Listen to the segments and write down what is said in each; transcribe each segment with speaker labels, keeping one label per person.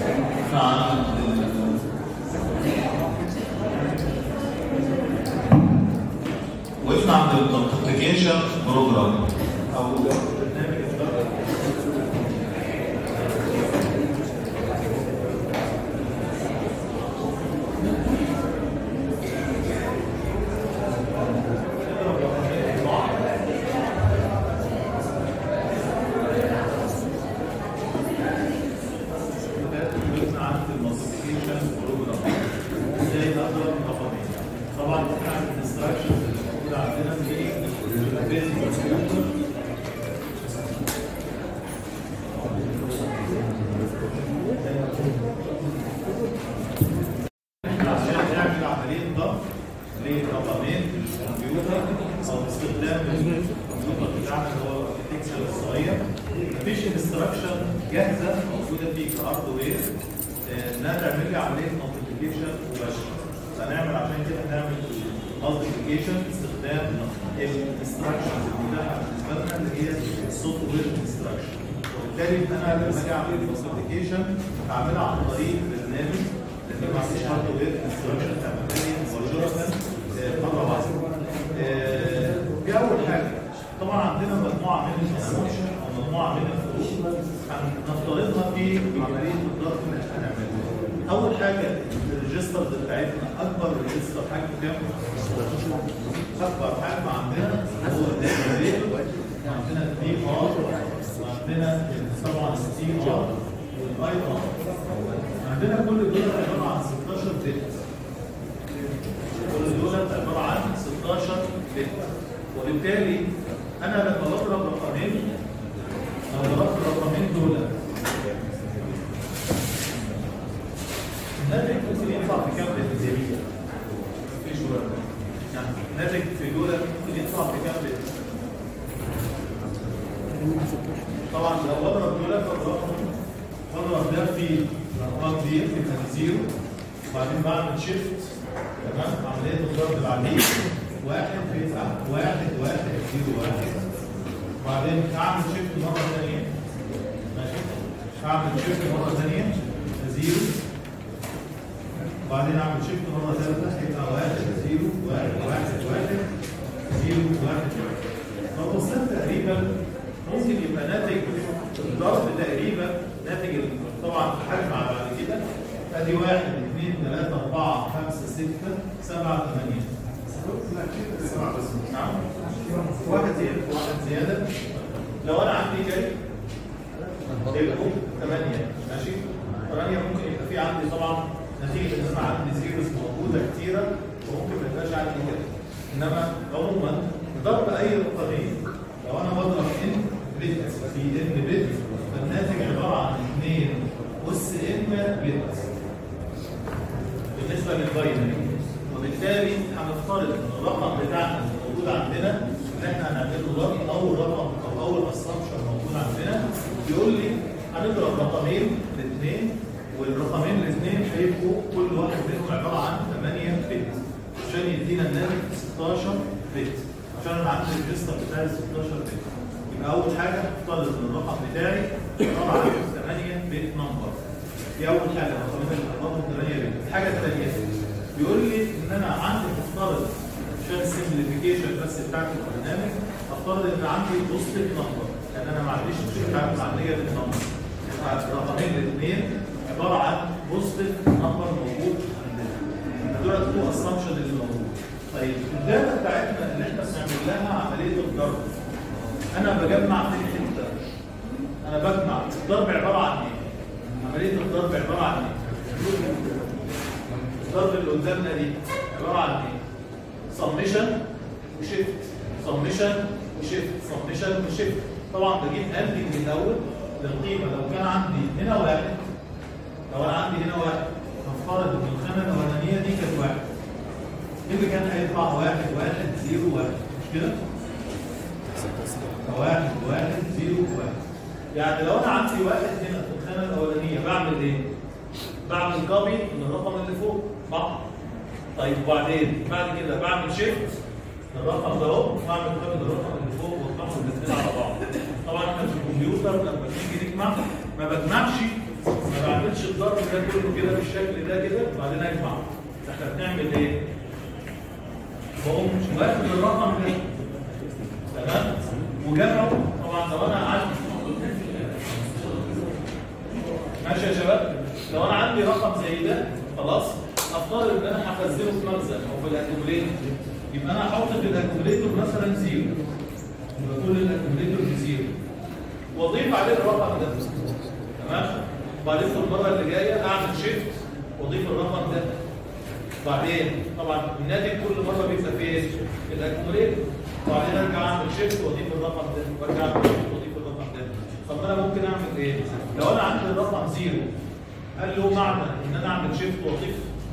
Speaker 1: عن وقفنا عند المالتيبليكيشن بروجرام او برنامج الضرب وقفنا عند المالتيبليكيشن بروجرام ازاي نقدر رقمين طبعا احنا عند الانستراكشنز اللي موجوده عندنا في البيزك كمبيوتر عشان نعمل عمليه ضغط لرقمين في الكمبيوتر او باستخدام الكمبيوتر بتاعنا اللي هو البيكسل الصغير مفيش انستراكشن جاهزه موجوده فيه كهاردوير انها تعمل لي عمليه مالتيبليكيشن مباشره فنعمل عشان كده نعمل مالتيبليكيشن باستخدام الانستراكشنز المتاحه بالنسبه لنا اللي هي السوفت وير انستراكشن وبالتالي انا لما اجي اعمل مالتيبليكيشن هعملها عن طريق برنامج لان ما عنديش هاردوير انستراكشن تعملها لي مباشره آه، مره واحده. آه، دي اول حاجه طبعا عندنا مجموعه من الانستراكشن او مجموعه من الفروق هنفترضها في عمليه الضغط اللي احنا هنعملها. اول حاجه الريجسترز بتاعتنا اكبر ريجستر حجمه كام؟ اكبر حجم عندنا هو الداتا ريت وعندنا الدي ار وعندنا طبعا السي ار والاي ار عندنا كل دول عباره عن 16 بت كل دول عباره عن 16 بت وبالتالي انا لما بضرب رقمين لو ضربت الرقمين دول الناتج ممكن يطلع في كام بت زي مفيش ولا يعني الناتج في دول ممكن يطلع في كام بت طبعا لو بضرب دول فالرقم بضرب ده في الارقام دي في زيرو وبعدين بعمل شيفت تمام عمليه الضرب بعدين واحد في تحت واحد واحد زيرو واحد وبعدين اعمل شيفت مره ثانيه ماشي اعمل شيفت مره ثانيه زيرو وبعدين اعمل شيفت مره ثالثه يبقى واحد زيرو واحد واحد واحد زيرو واحد واحد لو بصيت تقريبا ممكن يبقى ناتج الضرب تقريبا ناتج ال- طبعا حجم على بعد كده ادي واحد اثنين ثلاثة أربعة خمسة ستة سبعة ثمانية نعم واحد زيادة واحد زيادة لو أنا عندي جاي تبقوا ثمانية ماشي ثمانية ممكن يبقى في عندي طبعا نتيجة إن أنا عندي زيروز موجودة كتيرة وممكن ما يبقاش عندي كده إنما عموما ضرب أي رقمين لو أنا بضرب إن بت في إن بت فالناتج عبارة عن 2 أس إن بت بالنسبة للباينري وبالتالي هنفترض ان الرقم بتاعنا اللي موجود عندنا ان احنا هنعمله ضرب اول رقم او اول اسامبشن موجود عندنا بيقول لي هنضرب رقمين الاثنين والرقمين الاثنين هيبقوا كل واحد منهم عباره عن 8 بت عشان يدينا الناتج 16 بت عشان انا عندي الريجستر بتاعي 16 بت يبقى اول حاجه افترض ان الرقم بتاعي عباره عن 8 بت نمبر دي اول حاجه رقمين الارقام 8 بت الحاجه الثانيه بيقول لي ان انا عندي مفترض عشان السمبليفيكيشن بس بتاعت البرنامج افترض ان عندي بوزيتيف نمبر لان انا ما عنديش مشكله مع نيجاتيف نمبر الرقمين الاثنين عباره عن بوزيتيف نمبر موجود عندنا دول تو اسامبشن اللي موجود طيب الداتا بتاعتنا اللي احنا بنعمل لها عمليه الضرب انا بجمع في الحته انا بجمع الضرب عباره عن ايه؟ عمليه الضرب عباره عن ايه؟ الضرب اللي قدامنا دي عباره عن ايه؟ سمشن وشيفت سمشن وشيفت سمشن وشيفت طبعا بجيب اندنج الاول للقيمه لو كان عندي هنا واحد لو انا عندي هنا واحد هفترض ان الخانه الاولانيه دي كانت واحد ايه اللي كان هيطلع واحد واحد زيرو واحد مش كده؟ واحد واحد زيرو واحد يعني لو انا عندي واحد هنا في الخانه الاولانيه بعمل ايه؟ بعمل كوبي من الرقم اللي فوق صح؟ طيب وبعدين بعد كده بعمل شيفت الرقم ده اهو واعمل كوبي للرقم اللي فوق واطبعهم الاثنين على بعض طبعا احنا في الكمبيوتر لما بنيجي نجمع ما بجمعش ما بعملش الضرب ده كله كده بالشكل ده كده وبعدين اجمع احنا بنعمل ايه؟ بقوم واخد الرقم ده تمام وجمعه طبعا لو انا عندي ماشي يا شباب لو انا عندي رقم زي ده خلاص افترض ان انا هخزنه في مخزن او في الاكوميليتور يبقى انا هحط في الاكوميليتور مثلا زيرو يبقى كل الاكوميليتور بزيرو واضيف عليه الرقم ده تمام وبعدين في المره اللي جايه اعمل شيفت واضيف الرقم ده بعدين طبعا الناتج كل مره بيبقى فين؟ في الاكوميليتور وبعدين ارجع اعمل شيفت واضيف الرقم ده وارجع اعمل شيفت واضيف الرقم ده طب انا ممكن اعمل ايه؟ لو انا عندي الرقم زيرو هل له معنى ان انا اعمل شيفت واضيف؟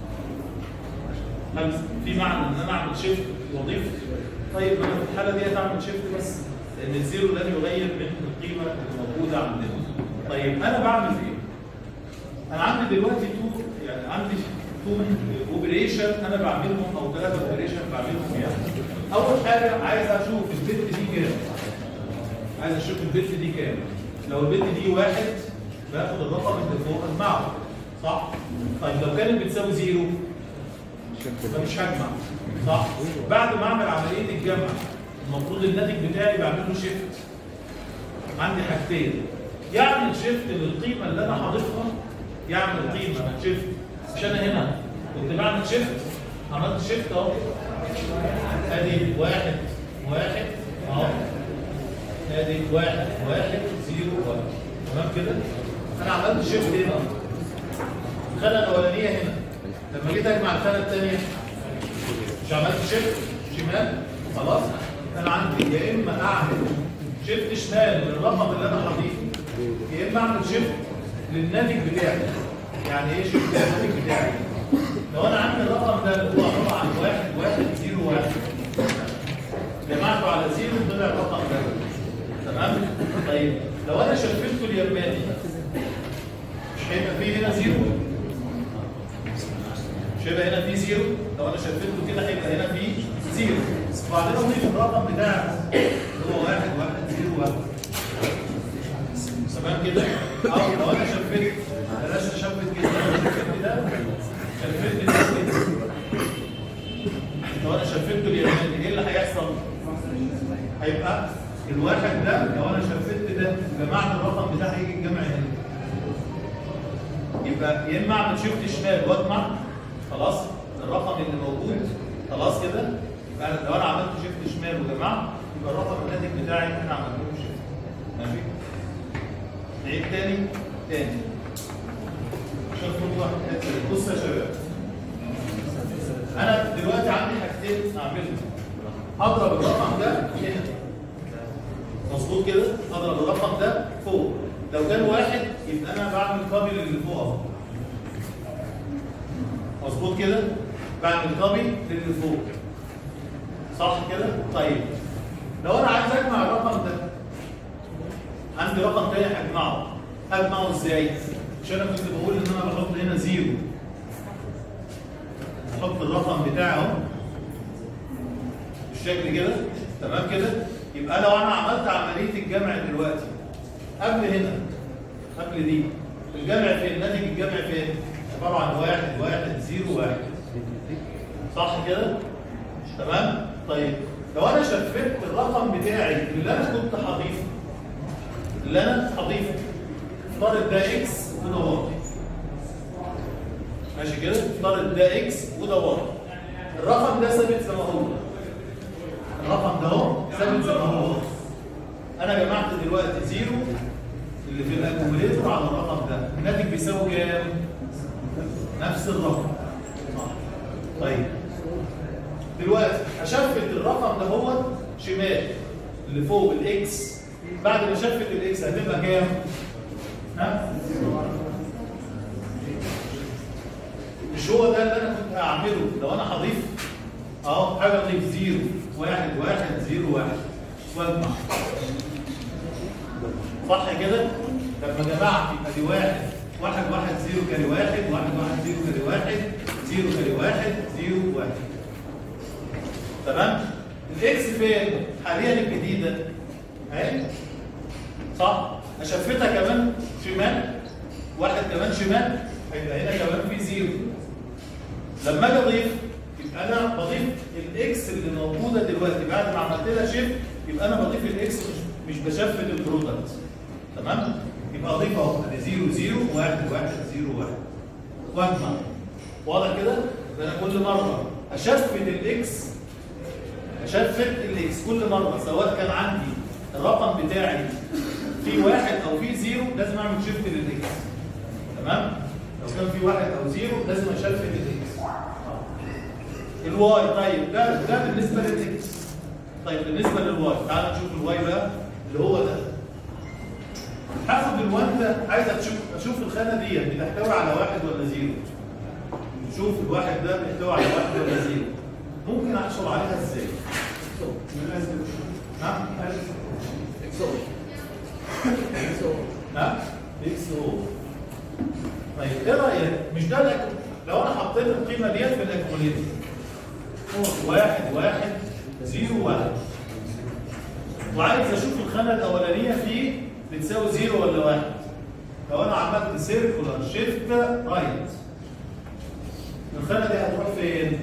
Speaker 1: هل في معنى ان انا اعمل شيفت واضيف؟ طيب انا في الحاله دي هعمل شيفت بس لان الزيرو لن يغير من القيمه اللي موجوده عندنا. طيب انا بعمل ايه؟ انا عندي دلوقتي تو يعني عندي تو اوبريشن انا بعملهم او ثلاثه اوبريشن بعملهم يعني. اول حاجه عايز اشوف البت دي كام. عايز اشوف البت دي كام. لو البت دي واحد باخد الرقم اللي فوق اجمعه صح؟ طيب لو كانت بتساوي زيرو فمش هجمع صح؟ بعد ما اعمل عمليه الجمع المفروض الناتج بتاعي بعمل له شيفت عندي حاجتين يعمل شيفت للقيمه اللي انا حاططها يعمل قيمه شيفت مش انا هنا كنت بعمل شيفت عملت شيفت اهو ادي واحد واحد اهو ادي واحد واحد زيرو واحد تمام كده انا عملت شيفت هنا الخانه الاولانيه هنا لما جيت اجمع الخانه الثانيه مش عملت شيفت شمال خلاص انا عندي يا اما اعمل شيفت شمال للرقم اللي انا حاطيه يا اما اعمل شيفت للناتج بتاعي يعني ايه شيفت للناتج بتاعي لو انا عندي الرقم ده اللي هو عباره عن واحد واحد زيرو واحد جمعته على زيرو طلع الرقم ده تمام طيب لو انا شفته اليماني مش هيبقى فيه هنا زيرو مش هيبقى هنا فيه زيرو لو انا شفته كده هيبقى هنا فيه زيرو وبعدين اضيف الرقم بتاعي اللي هو واحد واحد زيرو واحد تمام كده او لو انا شفت بلاش اشفت كده لو أنا شفت ده شفت ده كده لو انا شفته اليماني ايه اللي هيحصل؟ هيبقى الواحد ده لو انا شفت ده جمعت الرقم بتاعي هيجي الجمع هنا يبقى يا اما اعمل شيفت شمال واجمع خلاص الرقم اللي موجود خلاص كده يبقى أنا- لو انا عملت شيفت شمال وجمعت يبقى الرقم الناتج بتاعي انا عملت له شيفت ماشي نعيد تاني تاني عشان كل واحد حته بص يا شباب انا دلوقتي عندي حاجتين اعملهم اضرب الرقم ده هنا مظبوط كده اضرب الرقم ده فوق لو كان واحد يبقى انا بعمل كوبي للي فوق اهو مظبوط كده بعمل كوبي للي فوق صح كده طيب لو انا عايز اجمع الرقم ده عندي رقم تاني هجمعه هجمعه ازاي عشان انا كنت بقول ان انا بحط هنا زيرو احط الرقم بتاعي اهو بالشكل كده تمام كده يبقى لو انا عملت عمليه الجمع دلوقتي قبل هنا قبل دي الجمع فين ناتج الجمع فين عباره عن واحد واحد زيرو واحد صح كده تمام طيب لو انا شفت الرقم بتاعي اللي انا كنت هضيفه اللي انا هضيفه افترض ده اكس وده واي ماشي كده افترض ده اكس وده واي الرقم ده ثابت زي ما هو الرقم ده اهو ثابت زي ما هو انا جمعت دلوقتي زيرو اللي في الاكوميليتور على الرقم ده الناتج بيساوي كام؟ نفس الرقم صح. طيب دلوقتي اشفت الرقم ده هو شمال اللي فوق الاكس بعد ما شفت الاكس هتبقى كام؟ ها؟ مش هو ده اللي انا كنت هعمله لو انا هضيف اهو حاجه اضيف زيرو واحد واحد زيرو واحد واجمع صح كده؟ لما جمعت يبقى دي واحد واحد واحد زيرو كاري واحد واحد واحد زيرو كاري واحد زيرو كاري واحد زيرو واحد تمام؟ الاكس فين؟ حاليا الجديده اهي صح؟ اشفتها كمان شمال واحد كمان شمال هيبقى هنا كمان في زيرو لما اجي اضيف يبقى انا بضيف الاكس اللي موجوده دلوقتي بعد ما عملت لها شيفت يبقى انا بضيف الاكس مش مش بشفت البرودكت تمام يبقى اضيف اهو ادي 0 0 1 1 0 1 واجمع واضح كده؟ يبقى انا كل مره اشفت الاكس اشفت الاكس كل مره سواء كان عندي الرقم بتاعي في واحد او في زيرو لازم اعمل شيفت للاكس تمام؟ لو كان في واحد او زيرو لازم اشفت الاكس الواي طيب ده ده بالنسبه للاكس طيب بالنسبه للواي تعال نشوف الواي بقى اللي هو ده هاخد الوان ده عايز اشوف اشوف الخانه دي بتحتوي على واحد ولا زيرو نشوف الواحد ده بيحتوي على واحد ولا زيرو ممكن احصل عليها ازاي؟ ها؟ ها؟ اكس او طيب ايه رايك؟ مش ده الأك... لو انا حطيت القيمه ديت في الاكموليتر واحد واحد زيرو واحد وعايز اشوف الخانه الاولانيه فيه بتساوي زيرو ولا واحد لو انا عملت سيركولار شيفت رايت الخانه دي هتروح فين؟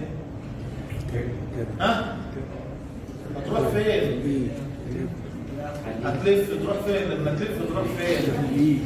Speaker 1: ها؟ هتروح فين؟ هتلف تروح فين؟ لما تلف تروح فين؟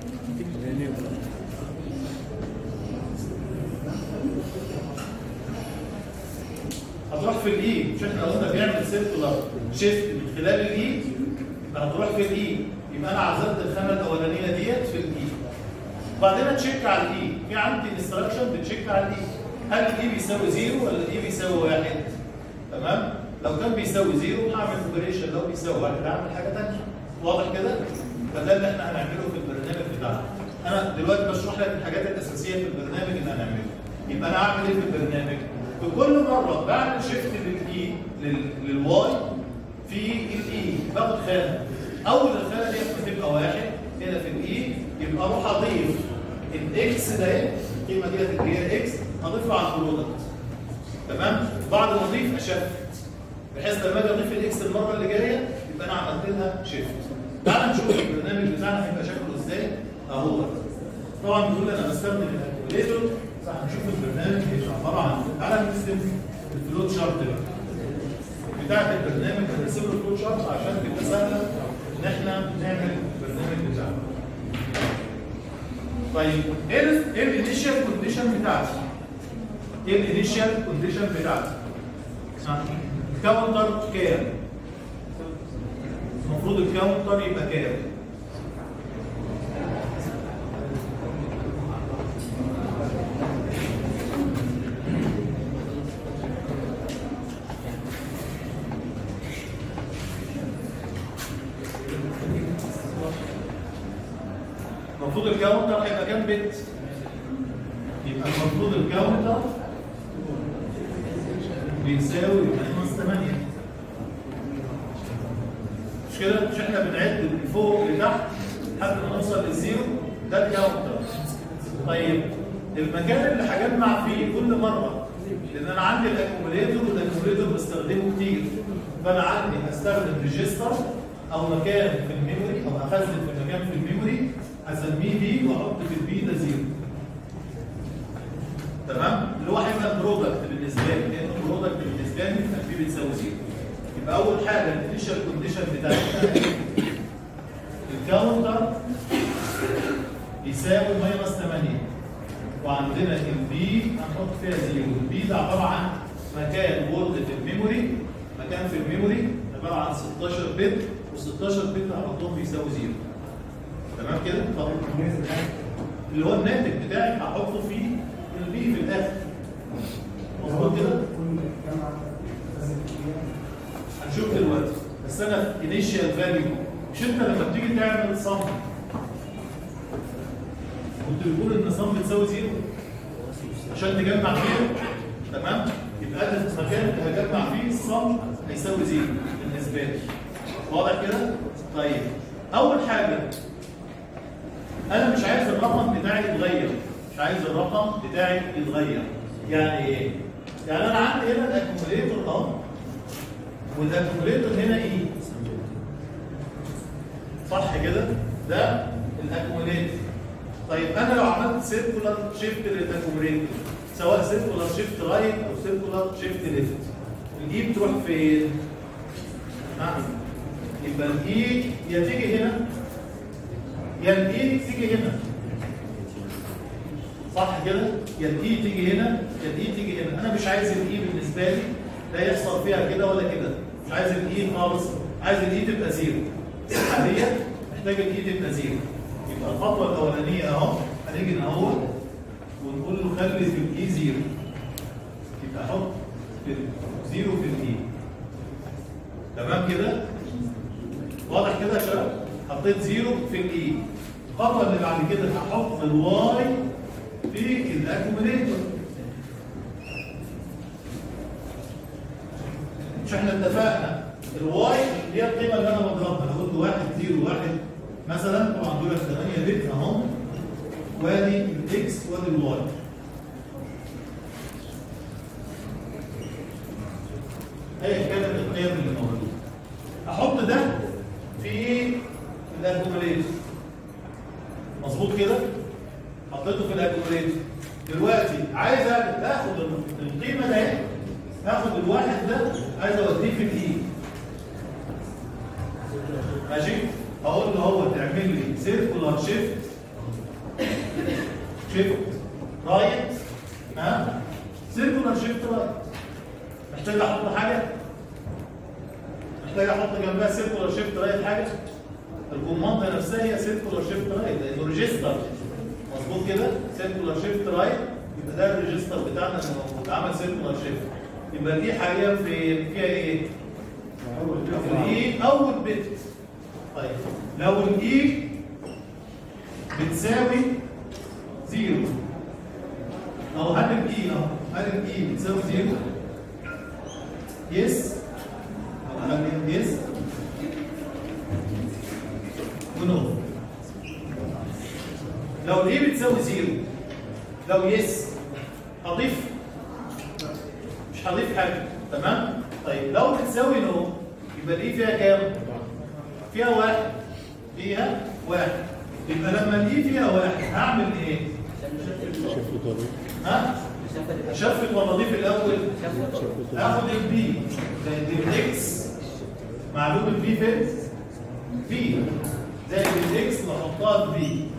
Speaker 1: هتروح في الاي مش احنا قلنا بيعمل سيركولار شيفت من خلال الاي يبقى هتروح في الاي يبقى انا عزلت الخانه الاولانيه ديت في الاي وبعدين تشيك على الاي في عندي انستراكشن بتشيك على الاي هل الاي بيساوي زيرو ولا الاي بيساوي واحد تمام لو كان بيساوي زيرو هعمل اوبريشن لو بيساوي واحد هعمل حاجه ثانيه واضح كده فده اللي احنا هنعمله في البرنامج بتاعنا انا دلوقتي بشرح لك الحاجات الاساسيه في البرنامج اللي هنعمله يبقى انا هعمل ايه في البرنامج في كل مره بعمل شيفت للاي للواي في الاي باخد خانه اول الخانه دي بتبقى واحد هنا في الاي يبقى اروح اضيف الاكس ده القيمه ديت اللي هي اكس اضيفها على البرودكت تمام بعد ما اضيف اشفت بحيث لما اجي اضيف الاكس المره اللي جايه يبقى انا عملت لها شيفت تعال نشوف البرنامج بتاعنا هيبقى شكله ازاي اهو طبعا بيقول انا بستخدم الكالكوليتور فهنشوف البرنامج هيبقى عباره عن تعالى نرسم الفلوت شارت بقى بتاعت البرنامج هنرسم له فلوت شارت عشان تبقى سهله ان احنا نعمل البرنامج بتاعنا طيب ايه ال- ايه الانيشال كونديشن بتاعتي؟ ايه الانيشال كونديشن بتاعتي؟ كاونتر كام؟ المفروض الكاونتر يبقى كام؟ المفروض الكاونتر هيبقى كام بت؟ يبقى المفروض الكاونتر بيساوي ماينس 8 مش كده؟ مش احنا بنعد من فوق لتحت لحد ما نوصل للزيرو ده الكاونتر طيب المكان اللي هجمع فيه كل مره لان انا عندي الاكوميليتور والاكوميليتور بستخدمه كتير فانا عندي هستخدم ريجستر او مكان في الميموري او اخزن في مكان في الميموري اسميه بي واحط في البي ده زيرو تمام اللي هو هيبقى البرودكت بالنسبه لي لان البرودكت بالنسبه لي البي بتساوي زيرو يبقى اول حاجه الانيشال كونديشن بتاعتنا الكاونتر يساوي ماينس 8 وعندنا البي هنحط فيها زيرو البي ده عباره عن مكان وورد في الميموري مكان في الميموري عباره عن 16 بت و16 بت هحطهم بيساوي زيرو تمام كده؟ طب اللي هو الناتج بتاعي هحطه في البي في الاخر مظبوط كده؟ هنشوف دلوقتي بس انا انيشال فاليو مش انت لما بتيجي تعمل صم كنت بتقول ان صم بتساوي زيرو عشان تجمع فيه تمام يبقى ده المكان اللي هجمع فيه الصم هيساوي زيرو بالنسبه لي واضح كده؟ طيب اول حاجه انا مش عايز الرقم بتاعي يتغير مش عايز الرقم بتاعي يتغير يعني ايه؟ يعني انا عندي هنا الاكوميليتور اهو والاكوميليتور هنا ايه؟ صح كده؟ ده الاكوميليتور طيب انا لو عملت سيركولار شيفت للاكوميليتور سواء سيركولار شيفت رايت او سيركولار شيفت ليفت الاي بتروح فين؟ نعم يبقى الاي يا تيجي هنا يا الاي تيجي هنا صح كده؟ يا الاي تيجي هنا يا الاي تيجي هنا انا مش عايز الاي بالنسبه لي لا يحصل فيها كده ولا كده مش عايز الاي خالص عايز الاي تبقى زيرو حاليا محتاج الاي تبقى زيرو يبقى الخطوه الاولانيه اهو هنيجي نقول ونقول له خلي في الاي زيرو يبقى حط في زيرو في الاي تمام كده واضح كده يا شباب حطيت زيرو في الاي الخطوه اللي بعد كده هحط الواي في الاكوميليتور مش احنا اتفقنا الواي هي القيمه اللي انا بضربها انا قلت 1 0 1 مثلا طبعا دول 8 بت اهم وادي الاكس وادي الواي ايا كانت القيم اللي موجوده احط ده في الاكوميليتور مظبوط كده حطيته في الاكوميليتور دلوقتي عايز اخد القيمه ده هاخد الواحد ده عايز اوديه في الاي ماشي هقول له هو تعمل لي سيركولار شيفت شيفت رايت ها سيركولار شيفت رايت محتاج احط حاجه محتاج احط جنبها سيركولار شيفت رايت حاجه الكوماند نفسها هي سيركولار شيفت رايت لانه ريجستر مظبوط كده سيركولار شيفت رايت يبقى ده الريجستر بتاعنا اللي موجود عمل سيركولار شيفت يبقى دي حاليا في فيها ايه؟ الاي اول بت طيب لو الاي بتساوي زيرو او هل الاي اهو هل الاي بتساوي زيرو؟ يس او هل يس ونو لو الاي بتساوي زيرو لو يس هضيف مش هضيف حاجه تمام طيب لو بتساوي نو يبقى دي فيها كام فيها واحد فيها واحد يبقى لما دي فيها واحد هعمل ايه ها اشفت ولا اضيف الاول اخد البي زائد الاكس معلوم البي فين في زائد الاكس نحطها في بي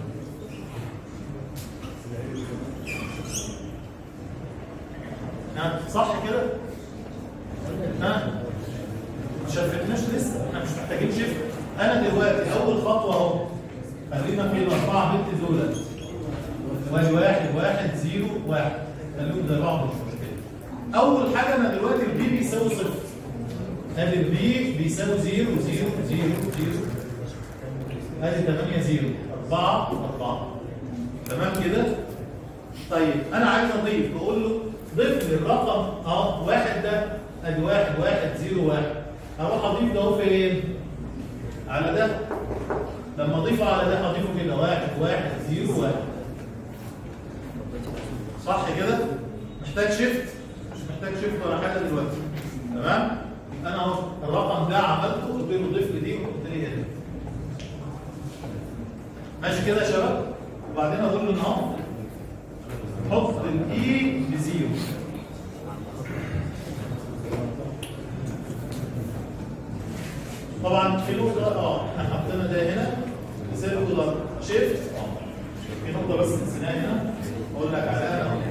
Speaker 1: ها صح كده ها ما شفتناش لسه احنا مش محتاجين شفت انا دلوقتي اول خطوه اهو خلينا في الاربعه بنت دول وادي واحد واحد زيرو واحد خليهم زي بعض مش مشكله اول حاجه انا دلوقتي البي بيساوي صفر ادي البي بيساوي زيرو زيرو زيرو زيرو ادي 8 زيرو 4 4 تمام كده طيب انا عايز اضيف بقول له ضيف لي الرقم اه واحد ده ادي واحد واحد زيرو واحد هروح اضيف ده فين؟ على ده لما اضيفه على ده هضيفه كده واحد واحد زيرو واحد صح كده؟ محتاج شيفت مش محتاج شيفت ولا حاجه دلوقتي تمام؟ انا اهو الرقم ده عملته قلت له ضيف لي دي وقلت لي هنا ماشي كده يا شباب؟ وبعدين اقول له ان اهو حط الاي بزيرو طبعا في نقطة اه احنا حطينا ده هنا سيركولار شيفت في نقطة بس نسيناها هنا اقول لك عليها اهو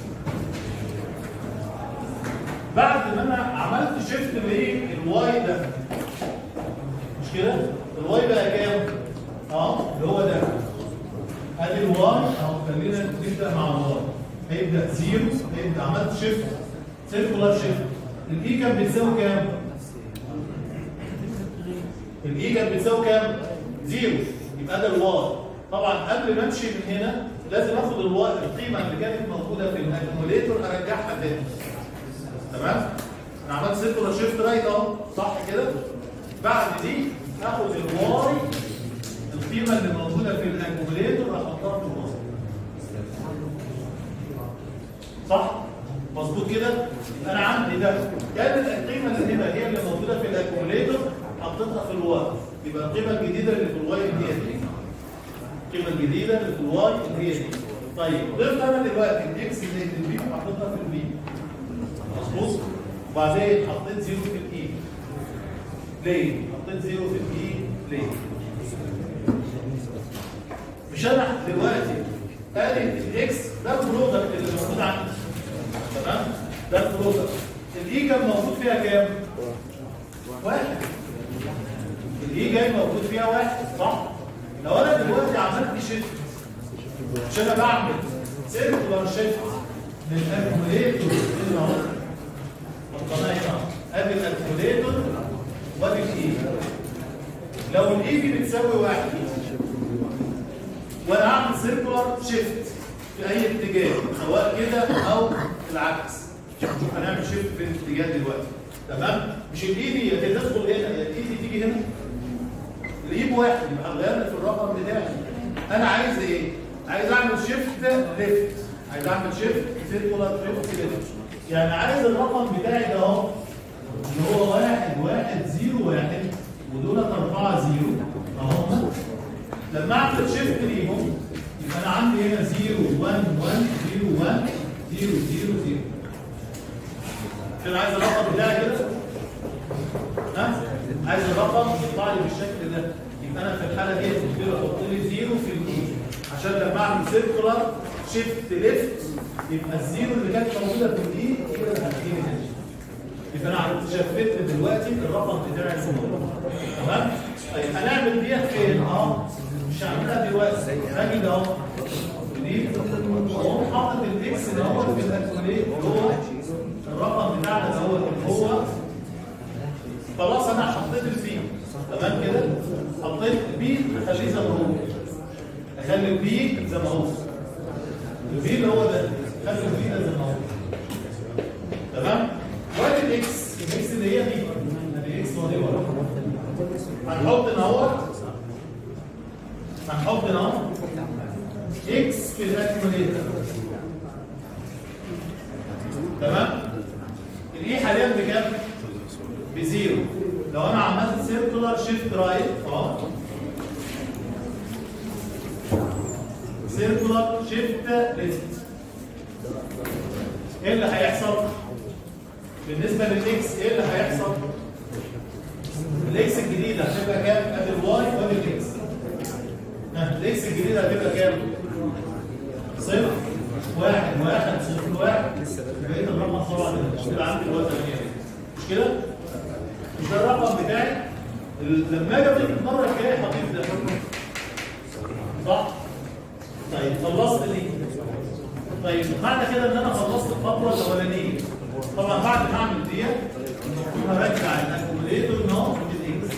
Speaker 1: بعد ما انا عملت شيفت للواي ده مش كده؟ الواي بقى كام؟ اه اللي هو ده ادي الواي اهو خلينا نبدا مع الواي هيبدا زيرو هيبدا عملت شيفت سيركولار شيفت الاي كان بتساوي كام؟ الاي كانت بتساوي كام؟ زيرو يبقى ده الواي طبعا قبل ما امشي من هنا لازم اخد الواي القيمه اللي كانت موجوده في الاكيوميليتور ارجعها تاني تمام؟ انا عملت سيركولار شيفت رايت اهو صح كده؟ بعد دي اخد الواي القيمه اللي موجوده في الاكيوميليتور احطها في الواي صح؟ مظبوط كده؟ انا عندي ده كانت القيمه اللي هنا هي اللي موجوده في الاكيوميليتور حطيتها في الواي يبقى القيمه الجديده اللي في الواي دي دي القيمه الجديده اللي في الواي اللي هي دي طيب ضفت انا دلوقتي الاكس زائد البي وحطيتها في البي مظبوط وبعدين حطيت زيرو في الاي ليه؟ حطيت زيرو في الاي ليه؟ مش انا دلوقتي ادي الاكس ده البرودكت اللي موجود عندي تمام؟ ده البرودكت الاي كان موجود فيها كام؟ واحد الاي جاي موجود فيها واحد صح؟ لو انا دلوقتي عملت شيفت مش انا بعمل سيركولار شيفت من الاكيوميليتور هنا اهو والقناه هنا ادي الاكيوميليتور وادي الاي لو الاي دي بتساوي واحد وانا اعمل سيركولار شيفت في اي اتجاه سواء كده او العكس شوف هنعمل شيفت في الاتجاه دلوقتي تمام مش الاي دي هتدخل هنا الاي دي تيجي هنا الاي بواحد يبقى هغير في الرقم بتاعي انا عايز ايه؟ عايز اعمل شيفت ليفت عايز اعمل شيفت سيركولار شيفت ليفت يعني عايز الرقم بتاعي ده اهو اللي هو واحد واحد زيرو واحد ودولت أربعة زيرو أهو لما أعمل شيفت ليهم يبقى أنا عندي هنا زيرو 1 1 0 1 0 0 0 عشان عايز الرقم بتاعي كده ها عايز الرقم يطلع لي بالشكل ده يبقى أنا في الحالة دي قلت له حط لي زيرو في الإي عشان لما أعمل سيركولار شيفت ليفت يبقى الزيرو اللي كانت موجودة في الإي كده هتجيلي هنا يبقى انا عرفت شفت دلوقتي الرقم بتاعي الموجود تمام طيب هنعمل ديت فين اه مش هعملها دلوقتي هاجي ده اهو دي اهو حاطط الاكس ده هو في الكالكوليت هو الرقم بتاعنا ده هو هو خلاص انا حطيت البي تمام كده حطيت البي اخليه زي ما هو اخلي البي زي ما هو البي اللي هو ده خلي البي ده زي ما هو تمام وادي الاكس الاكس اللي هي دي ادي اكس ودي ورا هنحط هنا اهو هنحط هنا اهو اكس في الاكيوميليتر تمام الاي حاليا بكام بزيرو لو انا عملت سيركولار شيفت رايت اه سيركولار شيفت ليفت ايه اللي هيحصل بالنسبه للاكس ايه اللي هيحصل الاكس الجديده هتبقى كام ادي الواي وادي الاكس ها الاكس الجديده هتبقى كام صفر واحد واحد صفر واحد بقيت الرقم طبعا كده عندي اللي هو 8 مش كده مش ده الرقم بتاعي لما اجي اضيف المره الجايه هضيف ده صح طيب خلصت دي طيب معنى كده ان انا خلصت الخطوه الاولانيه طبعا بعد ما اعمل ديت هرجع الاكوميليتور نوع بالاكس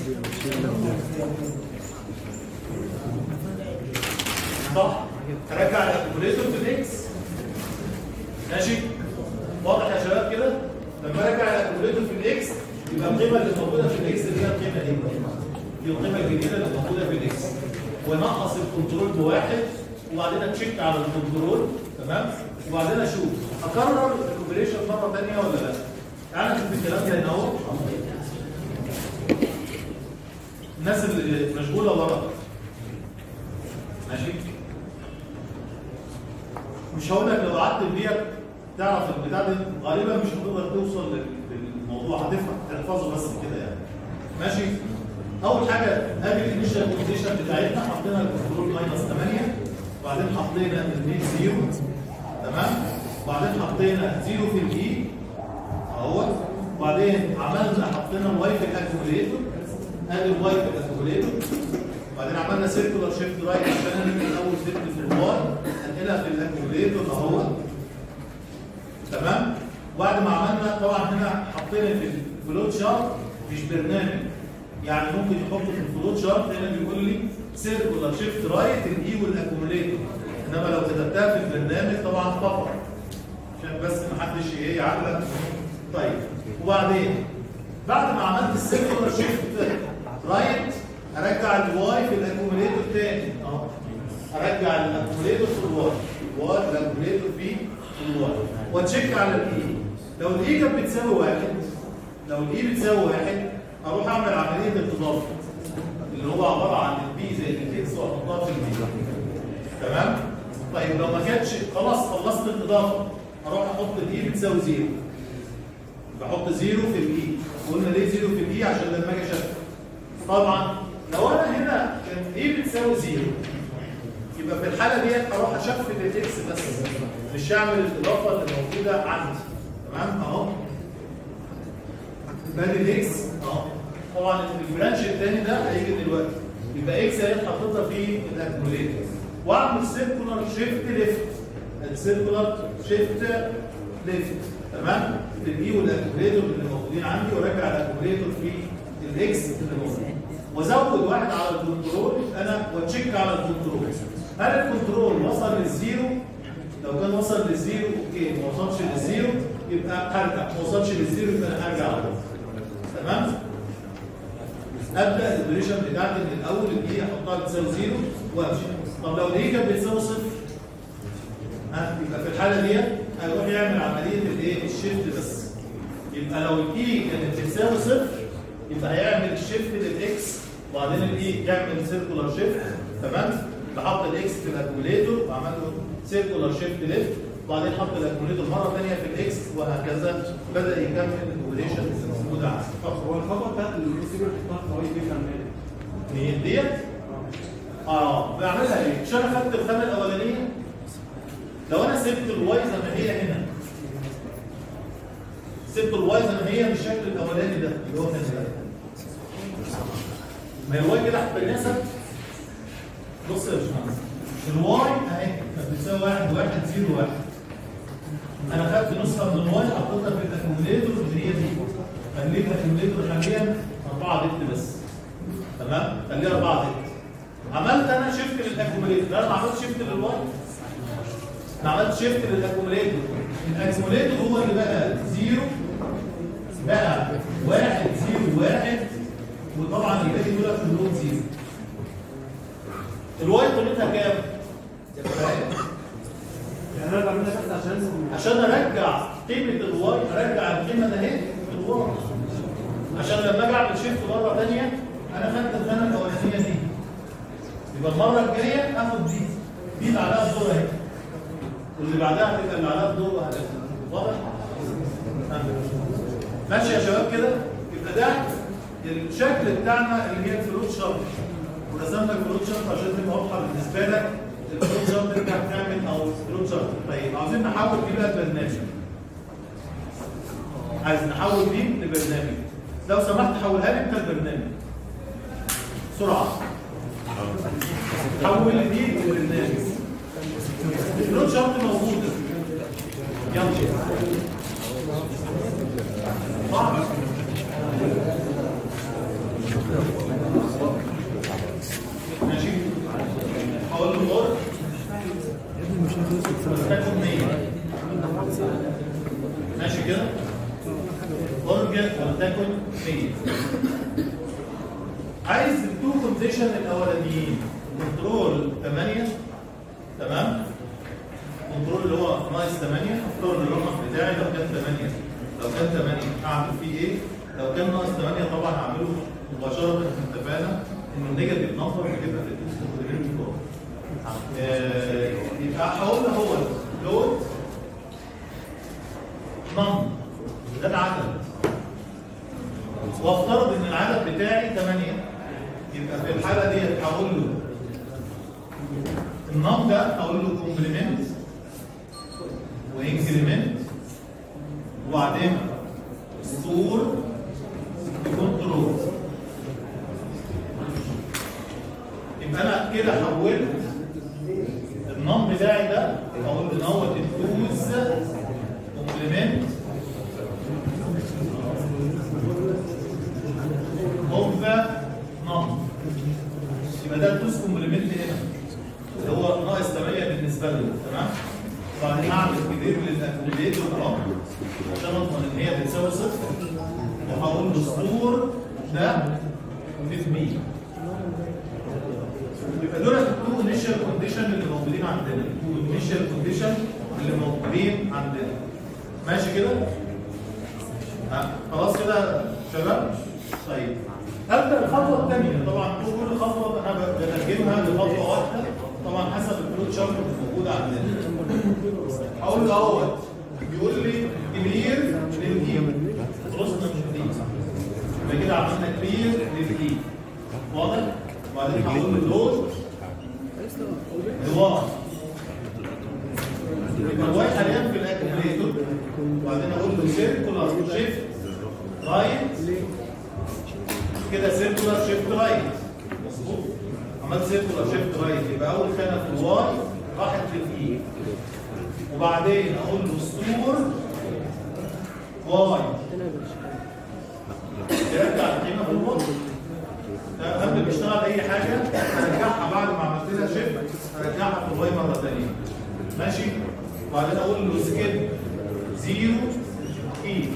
Speaker 1: صح هرجع الاكوميليتور بالاكس ماشي واضح يا شباب كده لما ارجع الاكوميليتور في الاكس يبقى القيمه اللي موجوده في الاكس اللي هي القيمه دي دي القيمه الجديده اللي موجوده في الاكس ونقص الكنترول بواحد وبعدين اتشيك على الكنترول تمام وبعدين اشوف اكرر الاوبريشن مره ثانيه ولا لا تعالى نشوف الكلام ده هنا اهو الناس اللي مشغوله ورا ماشي مش هقول لك لو قعدت بيها تعرف البتاع دي غالبا مش هتقدر توصل لل- للموضوع هتفهم تحفظه بس كده يعني ماشي اول حاجه ادي الانيشال كونديشن بتاعتنا حطينا الكنترول ماينس 8 وبعدين حطينا الميل زيرو تمام وبعدين حطينا زيرو في الاي اهوت وبعدين عملنا حطينا الواي في الاكيوميليتور ادي الواي في الاكيوميليتور وبعدين عملنا سيركولار شيفت رايت عشان ننقل اول ست في الواي انقلها في الاكيوميليتور اهوت تمام وبعد ما عملنا طبعا هنا حطينا في الفلوت شارت مش برنامج يعني ممكن يحط في الفلوت شارت هنا بيقول لي سيركولار شيفت رايت الاي والاكوميليتور انما لو كتبتها في البرنامج طبعا خطا عشان بس ما حدش ايه يعلق طيب وبعدين بعد ما عملت السيركولار شيفت رايت ارجع الواي في الاكوميليتور تاني اهو ارجع الاكوميليتور في الواي الواي الاكوميليتور في الواي واتشيك على الاي لو الاي كانت بتساوي واحد لو الاي بتساوي واحد اروح اعمل عمليه التضافر اللي هو عباره عن البي زائد الاكس واحطها في البي تمام طيب لو ما كانتش خلاص خلصت الاضافه اروح احط الاي بتساوي زيرو بحط زيرو في الاي قلنا ليه زيرو في الاي عشان لما اجي اشفت طبعا لو انا هنا كان اي بتساوي زيرو يبقى في الحاله ديت اروح اشفت الاكس بس مش هعمل الاضافه اللي موجوده عندي تمام اهو بادي الاكس اهو طبعا البرانش الثاني ده هيجي دلوقتي يبقى اكس هي حاططها في الاكموليتر واعمل سيركولار شيفت ليفت السيركولار شيفت ليفت تمام الاي والاكموليتر اللي موجودين عندي وارجع الاكموليتر في الاكس اللي موجود وازود واحد على الكنترول انا واتشيك على الكنترول هل الكنترول وصل للزيرو لو كان وصل للزيرو اوكي ما وصلش للزيرو يبقى هرجع ما وصلش للزيرو يبقى انا هرجع على طول تمام ابدا الاوبريشن بتاعتي من الاول الاي احطها بتساوي زيرو وامشي طب لو الاي كانت بتساوي صفر ها يبقى في الحاله ديت هيروح يعمل عمليه الايه الشيفت بس يبقى لو الاي كانت بتساوي صفر يبقى هيعمل الشيفت للاكس وبعدين الاي يعمل سيركولار شيفت تمام بحط الاكس في الاكموليتور وعمل له سيركولار شيفت ليفت وبعدين حط الاكموليتور مره ثانيه في الاكس وهكذا بدا يكمل الاوبريشن اللي موجوده عنده
Speaker 2: طب هو الخطوه بتاعت الريسيفر بتاعت قوي دي كان
Speaker 1: هي ديت اه بعملها ايه؟ مش انا خدت الخانه الاولانيه لو انا سبت الواي زي ما هي هنا سبت الواي زي ما هي بالشكل الاولاني ده اللي هو كان ده ما هي الواي كده هتتناسب بص يا باشمهندس الواي اهي كانت بتساوي 1 1 0 1 انا خدت نسخه من الواي حطيتها في الاكيوميليتور اللي هي دي خليت الاكيوميليتور حاليا 4 بت بس تمام خليها 4 بت عملت انا شيفت للاكيوميليتور لا انا ما عملتش شيفت للواي انا عملت شيفت للاكيوميليتور الاكيوميليتور هو اللي بقى 0 بقى 1 0 1 وطبعا الباقي دول كلهم 0 الواي قيمتها كام؟
Speaker 2: يعني انا بعملها بس عشان
Speaker 1: عشان ارجع قيمه الواي ارجع القيمه ده اهي في الواي عشان لما اجي اعمل شيفت مره ثانيه انا خدت الخانه الاولانيه دي يبقى المره الجايه اخد دي دي اللي عليها الدور اهي واللي بعدها هتبقى اللي عليها الدور وهكذا واضح؟ ماشي يا شباب كده يبقى ده الشكل بتاعنا اللي هي الفلوت شارت ورسمنا الفلوت شارت عشان تبقى واضحه بالنسبه لك الفلوت شارت انت هتعمل او الفلوت شارت طيب عاوزين نحول دي بقى لبرنامج عايز نحول دي لبرنامج لو سمحت حولها لي انت البرنامج بسرعه حول دي لبرنامج الفلوت شارت موجوده يلا صح ماشي هقول له غر تاخد 100 ماشي كده غرج تاكل 100 عايز التو كونديشن الاولانيين كنترول 8 تمام كنترول اللي هو ناقص 8 اختار الرقم بتاعي لو كان 8 لو كان 8 اعمل فيه ايه؟ لو كان ناقص 8 طبعا هعمله مباشره اتفقنا انه النيجاتيف نمبر بتبقى في الكونديشن فوق يبقى هقول له هو لود نم ده العدد وافترض ان العدد بتاعي 8 يبقى في الحاله دي هقول له النم ده هقول له كومبلمنت وانكريمنت وبعدين ستور كنترول يبقى انا كده حولت النم بتاعي ده اقول له دوت التوز كومبلمنت اوف نم يبقى ده التوز كومبلمنت هنا اللي هو ناقص 8 بالنسبه له تمام وبعدين هعمل كبير للاكوميليتور اهو عشان اضمن ان هي بتساوي صفر وهقول له ستور ده في مين يبقى دول التو انيشال كونديشن اللي موجودين عندنا التو انيشال كونديشن اللي موجودين عندنا ماشي كده ها خلاص كده شباب طيب ابدا الخطوه الثانيه طبعا كل خطوه انا بترجمها لخطوه واحده طبعا حسب الفلوت شارت اللي موجود عندنا هقول له اهوت بيقول لي كبير للاي خلاص انا مش هديك يبقى كده عملنا كبير للاي واضح؟ وبعدين هقول له لود الواي يبقى الواي حاليا في الاكتيفيتور وبعدين اقول له سيركولار شيفت رايت كده سيركولار شيفت رايت مظبوط عملت سيركولار شيفت رايت يبقى اول خانه في الواي راحت للاي وبعدين اقول له ستور واي يرجع القيمه في الواي ده قبل ما اشتغل اي حاجه ارجعها بعد ما عملت لها شيفت ارجعها في الواي مره ثانيه ماشي وبعدين اقول له سكيب زيرو اي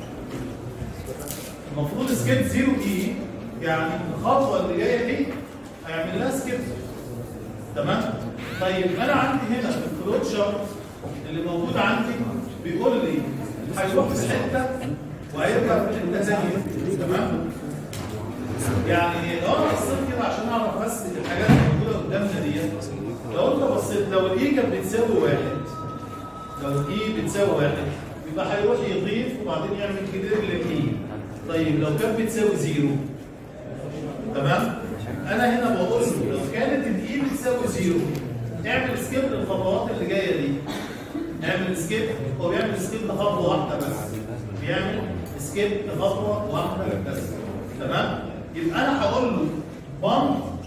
Speaker 1: المفروض سكيب زيرو اي يعني الخطوه اللي جايه دي هيعمل لها سكيب تمام طيب انا عندي هنا في الفلوت شارت اللي موجود عندي بيقول لي هيروح في حته وهيرجع في حته ثانيه تمام يعني لو انا بصيت كده عشان اعرف بس الحاجات اللي موجوده قدامنا ديت لو انت بصيت لو الاي كانت بتساوي واحد لو الاي بتساوي واحد يبقى هيروح يضيف وبعدين يعمل كبير للاي طيب لو كانت بتساوي زيرو تمام انا هنا بقول له لو كانت الاي بتساوي زيرو اعمل سكيب للخطوات اللي جايه دي اعمل سكيب هو بيعمل سكيب لخطوه واحده بس بيعمل سكيب لخطوه واحده بس تمام يبقى انا هقول له 1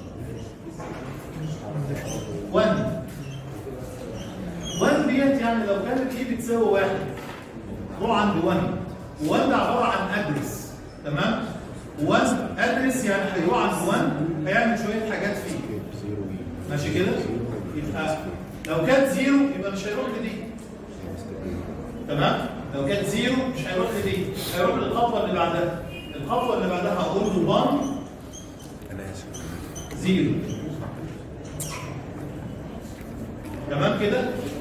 Speaker 1: 1 1 ديت يعني لو كانت ايه بتساوي واحد روح عند 1 و1 ده عباره عن ادرس تمام 1 ادرس يعني هيروح عند 1 هيعمل شويه حاجات فيه ماشي كده يبقى لو كانت زيرو يبقى مش هيروح لدي تمام لو كانت زيرو مش هيروح لدي هيروح للخطوه اللي بعدها الخطوه اللي بعدها هقول له 1 زيرو تمام كده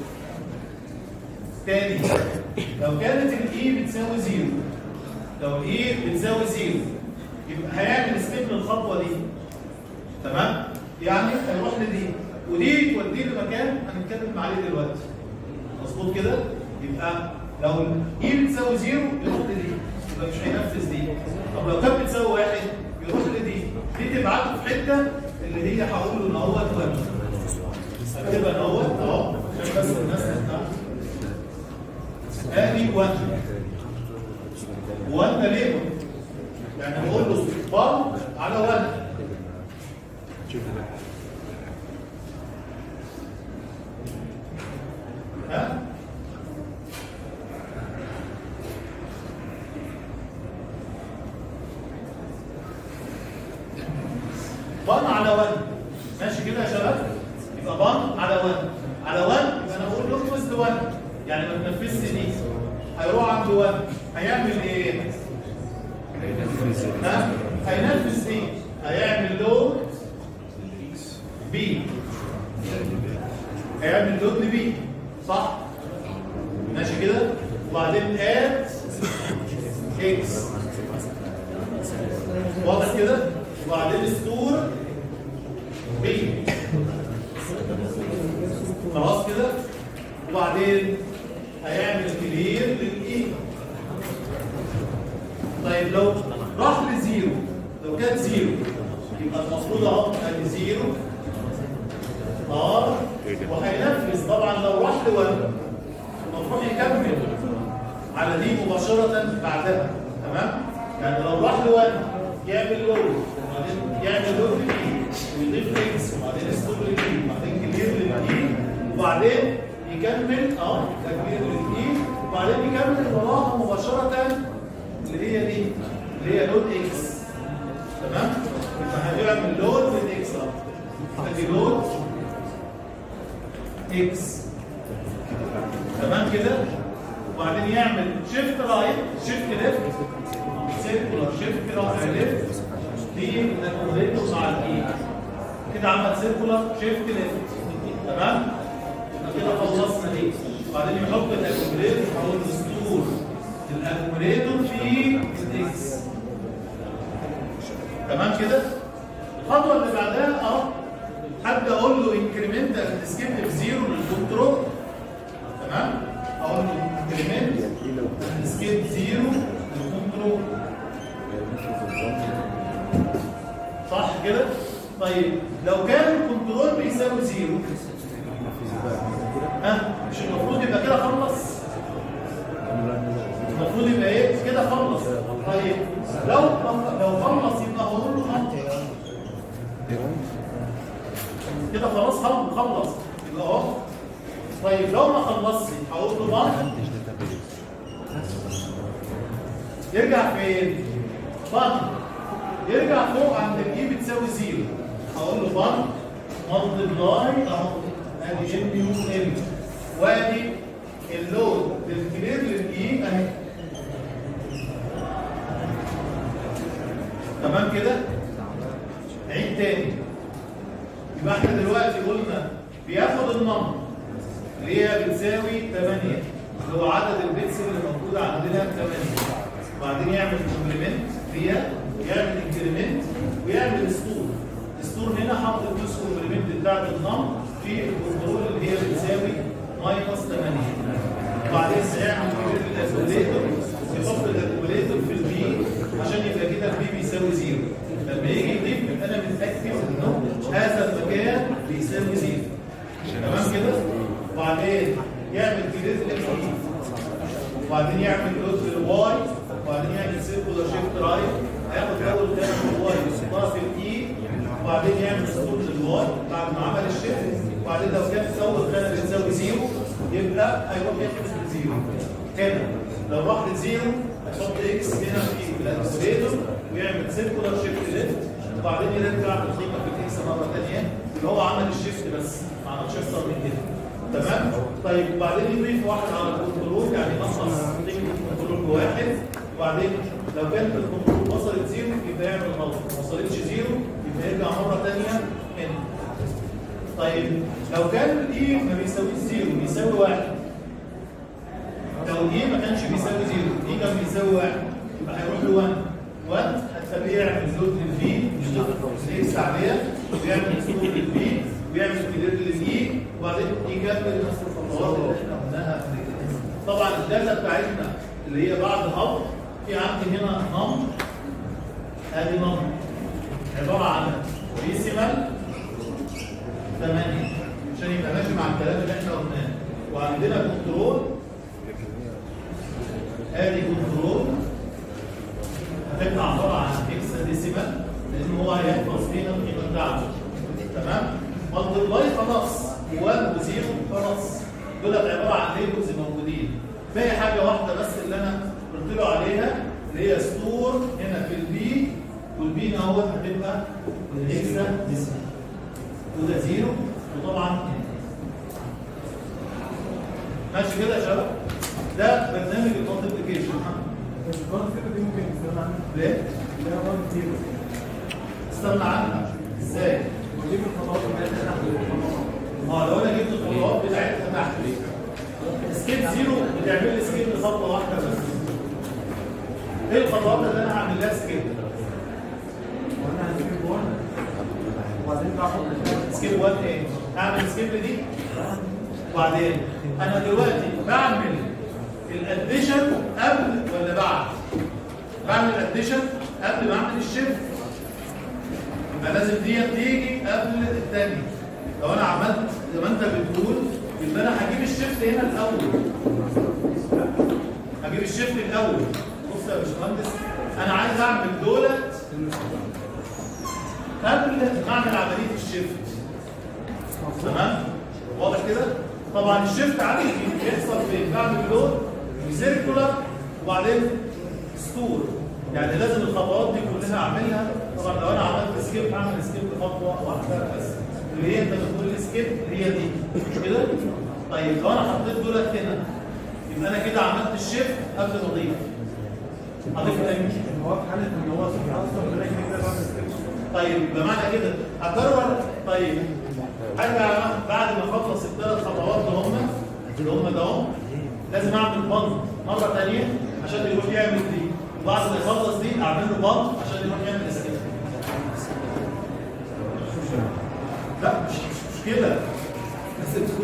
Speaker 1: تاني لو كانت الاي بتساوي زيرو لو الاي بتساوي زيرو يبقى هيعمل سكيب للخطوه دي تمام يعني هيروح لدي ودي توديه لمكان هنتكلم عليه دلوقتي مظبوط كده يبقى لو الاي بتساوي زيرو يروح لدي يبقى مش هينفذ دي طب لو كانت بتساوي واحد يروح لدي دي تبعته في حته اللي هي هقول له ان هو واحد هتبقى ان هو اهو عشان بس الناس تفهم ادي 1 1 ده ليه؟ يعني بقول له بار على 1 ها؟ بان على 1 ماشي كده يا شباب يبقى بان على 1 على 1 يبقى انا بقول له انفذ 1 يعني ما تنفذش دي هيروح عند 1 هيعمل ايه؟ ها؟ هينفذ دي هيعمل لود بي هيعمل لود بي صح؟ ماشي كده؟ وبعدين اد اكس واضح كده؟ وبعدين ستور بي خلاص كده وبعدين هيعمل كلير للاي طيب لو راح لزيرو لو كان زيرو يبقى المفروض اهو ادي زيرو ار وهينفذ طبعا لو راح لون المفروض يكمل على دي مباشره بعدها تمام يعني لو راح لون يعمل لود وبعدين يعمل لود للاي ويضيف اكس وبعدين ستوب للاي وبعدين كلير للاي وبعدين يكمل اه تكبير للاي وبعدين يكمل وراها مباشره اللي هي دي اللي هي لود اكس تمام يبقى هنعمل لود للاكس اهو ادي لود اكس تمام كده وبعدين يعمل شيفت رايت شيفت ليفت سيركولار شيفت ليفت دي الاكوموديتور مع الاي كده عمل سيركولار شيفت ليفت تمام كده خلصنا دي وبعدين يحط الاكوموديتور او الدستور الاكوموديتور في الاكس تمام كده الخطوه اللي بعدها اه هبدا اقول له انكريمنت السكيب بزيرو للكنترول تمام اقول له انكريمنت سكيب زيرو للكنترول صح كده طيب لو كان الكنترول بيساوي زيرو ها مش المفروض يبقى كده خلص المفروض يبقى ايه كده خلص طيب لو لو خلص يبقى هقول له خلص كده خلاص خلص خلص يبقى اهو طيب لو ما خلصش هقول له بقى يرجع فين؟ بان يرجع فوق عند الاي بتساوي زيرو هقول له بان مالتبلاي اهو ادي ام يو ال وادي اللود للكلير للاي اهي تمام كده؟ عيد تاني يبقى احنا دلوقتي قلنا بياخد النمبر اللي هي بتساوي 8 اللي هو عدد البيتس اللي موجوده عندنا 8 وبعدين يعمل كومبلمنت فيها يعمل انكريمنت ويعمل ستور الستور هنا حط الفلوس كومبلمنت بتاعت النمبر في الكنترول اللي هي بتساوي ماينس 8 وبعدين سيعمل الاكوميليتور يحط الاكوميليتور في البي عشان يبقى كده البي بيساوي زيرو لما يجي يضيف يبقى انا متاكد انه هذا المكان بيساوي زيرو تمام كده وبعدين يعمل كريت للاي وبعدين يعمل لود للواي وبعدين يعمل سيركولار شيفت رايت هياخد اول خانه في الواي يحطها في الاي وبعدين يعمل سقوط للواي بعد ما عمل الشيفت وبعدين لو كانت اول خانه بتساوي زيرو يبقى هيروح يحفظ بزيرو هنا لو راح لزيرو هيحط اكس هنا في الانسوليتور ويعمل سيركولار شيفت ليفت وبعدين يرجع القيمه في الاكس مره ثانيه اللي هو عمل الشيفت بس ما عملش اكتر من كده تمام طيب وبعدين يضيف واحد على الكنترول يعني نقص قيمه الكنترول بواحد وبعدين لو كانت الكنترول وصلت زيرو يبقى يعمل غلط ما وصلتش زيرو يبقى يرجع مره ثانيه هنا طيب لو كان الاي ما بيساويش زيرو بيساوي واحد لو الاي ما كانش بيساوي زيرو الاي كان بيساوي واحد يبقى هيروح ل 1 1 هتخليه يعمل لود للفي اكس عليها ويعمل سلوك للفي ويعمل كلير للاي وبعدين يكمل نفس الخطوات اللي احنا قلناها قبل كده. طبعا الداتا بتاعتنا اللي هي بعد هب في عندي هنا نمبر ادي نمبر عباره عن ديسيمال 8 عشان يبقى ماشي مع الكلام اللي احنا قلناه وعندنا كنترول ادي كنترول هتبقى عباره عن اكس ديسيمال لان هو هيحفظ فينا القيمه بتاعته تمام مالتبلاي خلاص 1 وزيرو خلاص دول عباره عن ليبلز موجودين باقي حاجه واحده بس اللي انا قلت له عليها اللي هي ستور هنا في البي والبي هنا هو هتبقى الاكسا ديسيمال وده زيرو وطبعا هنا ماشي كده يا شباب ده برنامج المالتيبليكيشن
Speaker 2: الكونت دي ممكن نستغنى عنها
Speaker 1: ليه؟
Speaker 2: اللي هي 1 0
Speaker 1: استغنى عنها ازاي؟
Speaker 2: ودي من الخطوات اللي احنا بنعملها
Speaker 1: اه لو انا جبت الخطوات بتاعتها تحت سكيب زيرو بتعمل لي سكيب خطوه واحده بس ايه الخطوات اللي انا هعمل لها سكيب؟
Speaker 2: وانا هنجيب 1 وبعدين باخد
Speaker 1: سكيب 1 ايه؟ هعمل سكيب دي وبعدين انا دلوقتي بعمل الاديشن قبل ولا بعد؟ بعمل الاديشن قبل ما اعمل الشيفت يبقى لازم دي تيجي قبل الثانيه لو انا عملت زي ما انت بتقول يبقى انا هجيب الشيفت هنا الاول هجيب الشيفت الاول بص يا باشمهندس انا عايز اعمل دولت قبل ما اعمل عمليه الشيفت تمام واضح كده طبعا الشيفت عندي بيحصل فين بعمل لود وسيركولار وبعدين ستور يعني لازم الخطوات دي كلها اعملها طبعا لو انا عملت سكيب هعمل سكيب خطوه واحده بس اللي هي انت بتقول لي سكيب هي دي مش كده طيب لو انا حطيت دولت هنا يبقى انا كده عملت الشيفت قبل ما اضيف اضيف امتى
Speaker 2: هو في حاله ان هو اصلا بلاقي كده بعد سكيب
Speaker 1: طيب يبقى معنى كده هكرر طيب ارجع بعد ما اخلص الثلاث خطوات اللي هم اللي هم ده هم لازم اعمل بند مره ثانيه عشان يروح يعمل دي وبعد ما يخلص دي اعمل له بند عشان يروح يعمل اسكيب لا مش مش كده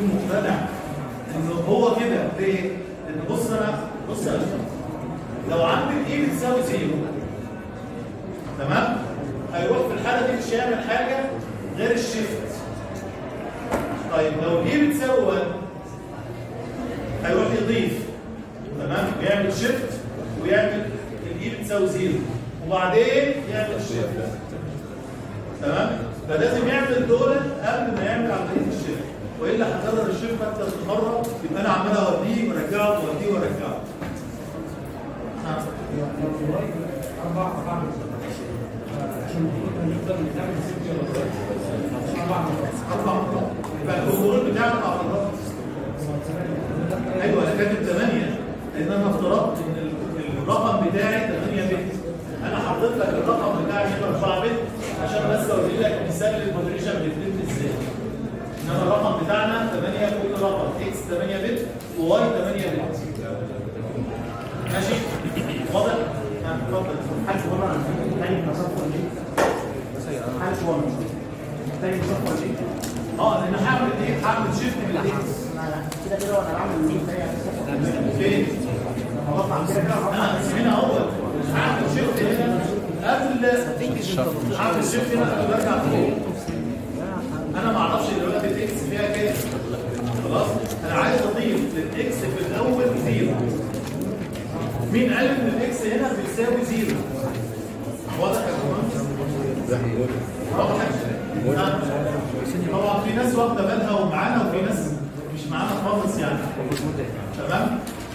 Speaker 1: يكون مقتنع ان هو كده ليه؟ لان بص انا بص يا أستاذ، لو عندك ايه بتساوي زيرو تمام؟ هيروح في الحاله دي مش هيعمل حاجه غير الشيفت طيب لو ايه بتساوي 1 هيروح يضيف تمام يعمل شيفت ويعمل الاي بتساوي زيرو وبعدين يعمل الشيفت تمام فلازم يعمل دول قبل ما يعمل عمليه الشيفت والا هكرر الشيفت اكتر من مره يبقى انا عمال اوديه وارجعه واوديه وارجعه ها.
Speaker 2: أربع أربع عشان نقدر نعمل ست أربع مرات
Speaker 1: اربع مرات يبقى الكنترول بتاعنا اربع مرات ايوه انا كاتب 8 لان انا افترضت ان ال- الرقم بتاعي 8 بت انا حطيت لك الرقم بتاعي هنا 4 بت عشان بس اوري لك مثال للمودريشن بيتم ازاي انما الرقم بتاعنا 8 كل رقم اكس 8 بت وواي 8 بت ماشي واضح؟ ها، اتفضل
Speaker 2: حاجة بره عن تاني مسافة ولا إيه؟ حاجة بره تاني مسافة ولا إيه؟
Speaker 1: اه لان هعمل ايه؟ هعمل شيفت من الاكس
Speaker 2: كده كده وأنا بعمل مين تاني
Speaker 1: فين؟
Speaker 2: بطلع كده كده
Speaker 1: انا هنا اهو هعمل شيفت هنا قبل هعمل شيفت هنا قبل ما ارجع فوق انا ما اعرفش دلوقتي الاكس فيها كام خلاص انا عايز اضيف للاكس في الاول زيرو مين قال ان الاكس هنا بيساوي زيرو واضح يا جماعه واضح ها؟ طبعا في ناس واخده بالها ومعانا وفي ناس مش معانا خالص يعني تمام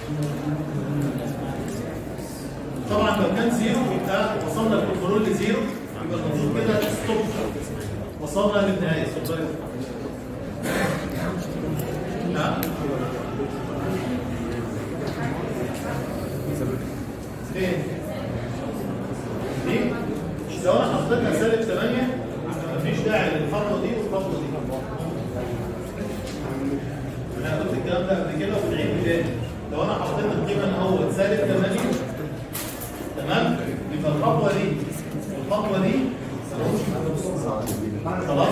Speaker 1: طبعا لو كان زيرو يبقى وصلنا للكنترول لزيرو يبقى المفروض كده ستوب وصلنا للنهايه اتفضلي نعم فين؟ دي لو انا حطيت لها سالب 8 يبقى مفيش داعي للخطوه دي والخطوه دي انا قلت الكلام ده قبل كده وبنعيد تاني لو انا حطيت القيمه ان هو سالب 8 تمام يبقى الخطوه دي والخطوه دي خلاص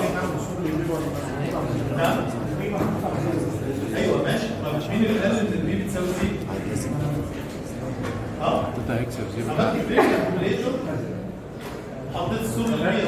Speaker 1: نعم ايوه ماشي طب مين اللي قال ان البي بتساوي زي اه
Speaker 3: ده هيكسب زيرو
Speaker 1: عملت بريك كالكوليتور حطيت السوق الرياض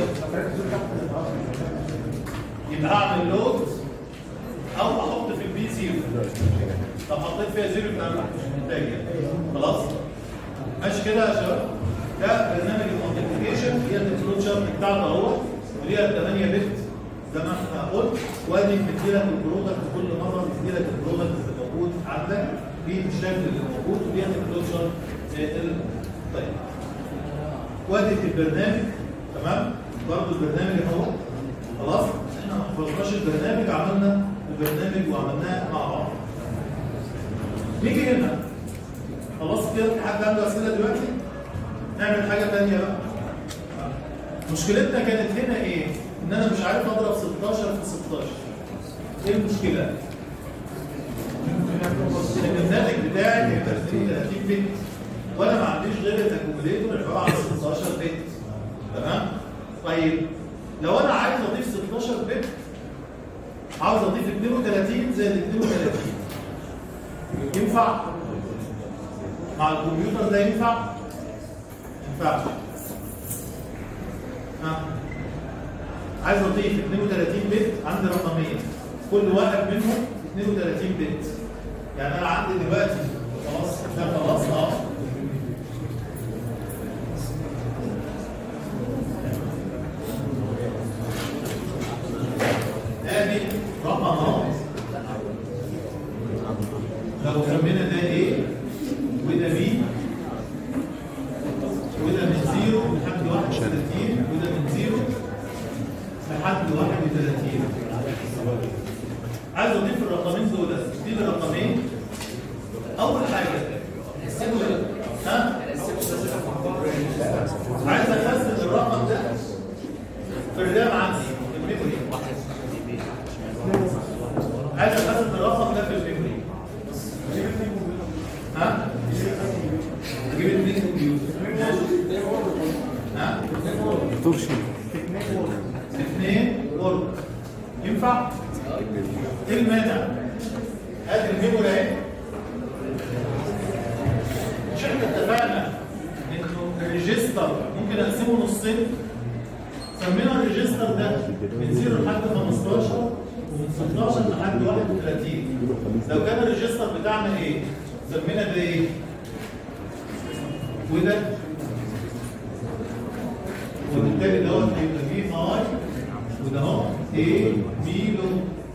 Speaker 1: يبقى هعمل لود او احط في البي زيرو طب حطيت فيها زيرو يبقى انا مش محتاج يعني. خلاص ماشي كده يا شباب ده برنامج المالتيبيكيشن هي الفلوت شارت بتاعته اهو وليها 8 بت زي ما احنا قلت وادي مديلك البرودكت كل مره مديلك البرودكت اللي موجود عندك بالشكل اللي موجود وليها الفلوت شارت ال- طيب وادي البرنامج تمام برضه البرنامج اهو خلاص احنا ما حفظناش البرنامج عملنا البرنامج وعملناه مع بعض نيجي هنا خلاص كده في حد عنده اسئله دلوقتي نعمل حاجه ثانيه بقى مشكلتنا كانت هنا ايه ان انا مش عارف اضرب 16 في 16 ايه المشكله البرنامج بتاعي هيبقى 32 بت وانا ما عنديش غير الاكوميليتور عباره عن 16 بت تمام طيب لو انا عايز اضيف 16 بت عاوز اضيف 32 زي ال 32 ينفع مع الكمبيوتر ده ينفع ما ينفعش ها عايز اضيف 32 بت عندي رقمين كل واحد منهم 32 بت يعني انا عندي دلوقتي خلاص ده خلاص اه ادي رقم اهو لو سمينا ده ايه وده بي وده من زيرو لحد 31 وده من زيرو لحد 31 عايز اضيف الرقمين دول دي الرقمين اول حاجه ها عايز اخزن الرقم ده في الرام عندي الميموري عايز اخزن الرقم ده في الميموري ها اجيب اثنين كمبيوتر ها
Speaker 3: ترشي
Speaker 1: اثنين وورد ينفع ايه المانع ممكن اقسمه نصين سمينا الريجستر ده من 0 لحد 15 ومن 16 لحد 31 لو كان الريجستر بتاعنا ايه؟ سمينا ده ايه؟ وده وبالتالي دوت هيبقى فيه هاي وده اهو ايه بي لو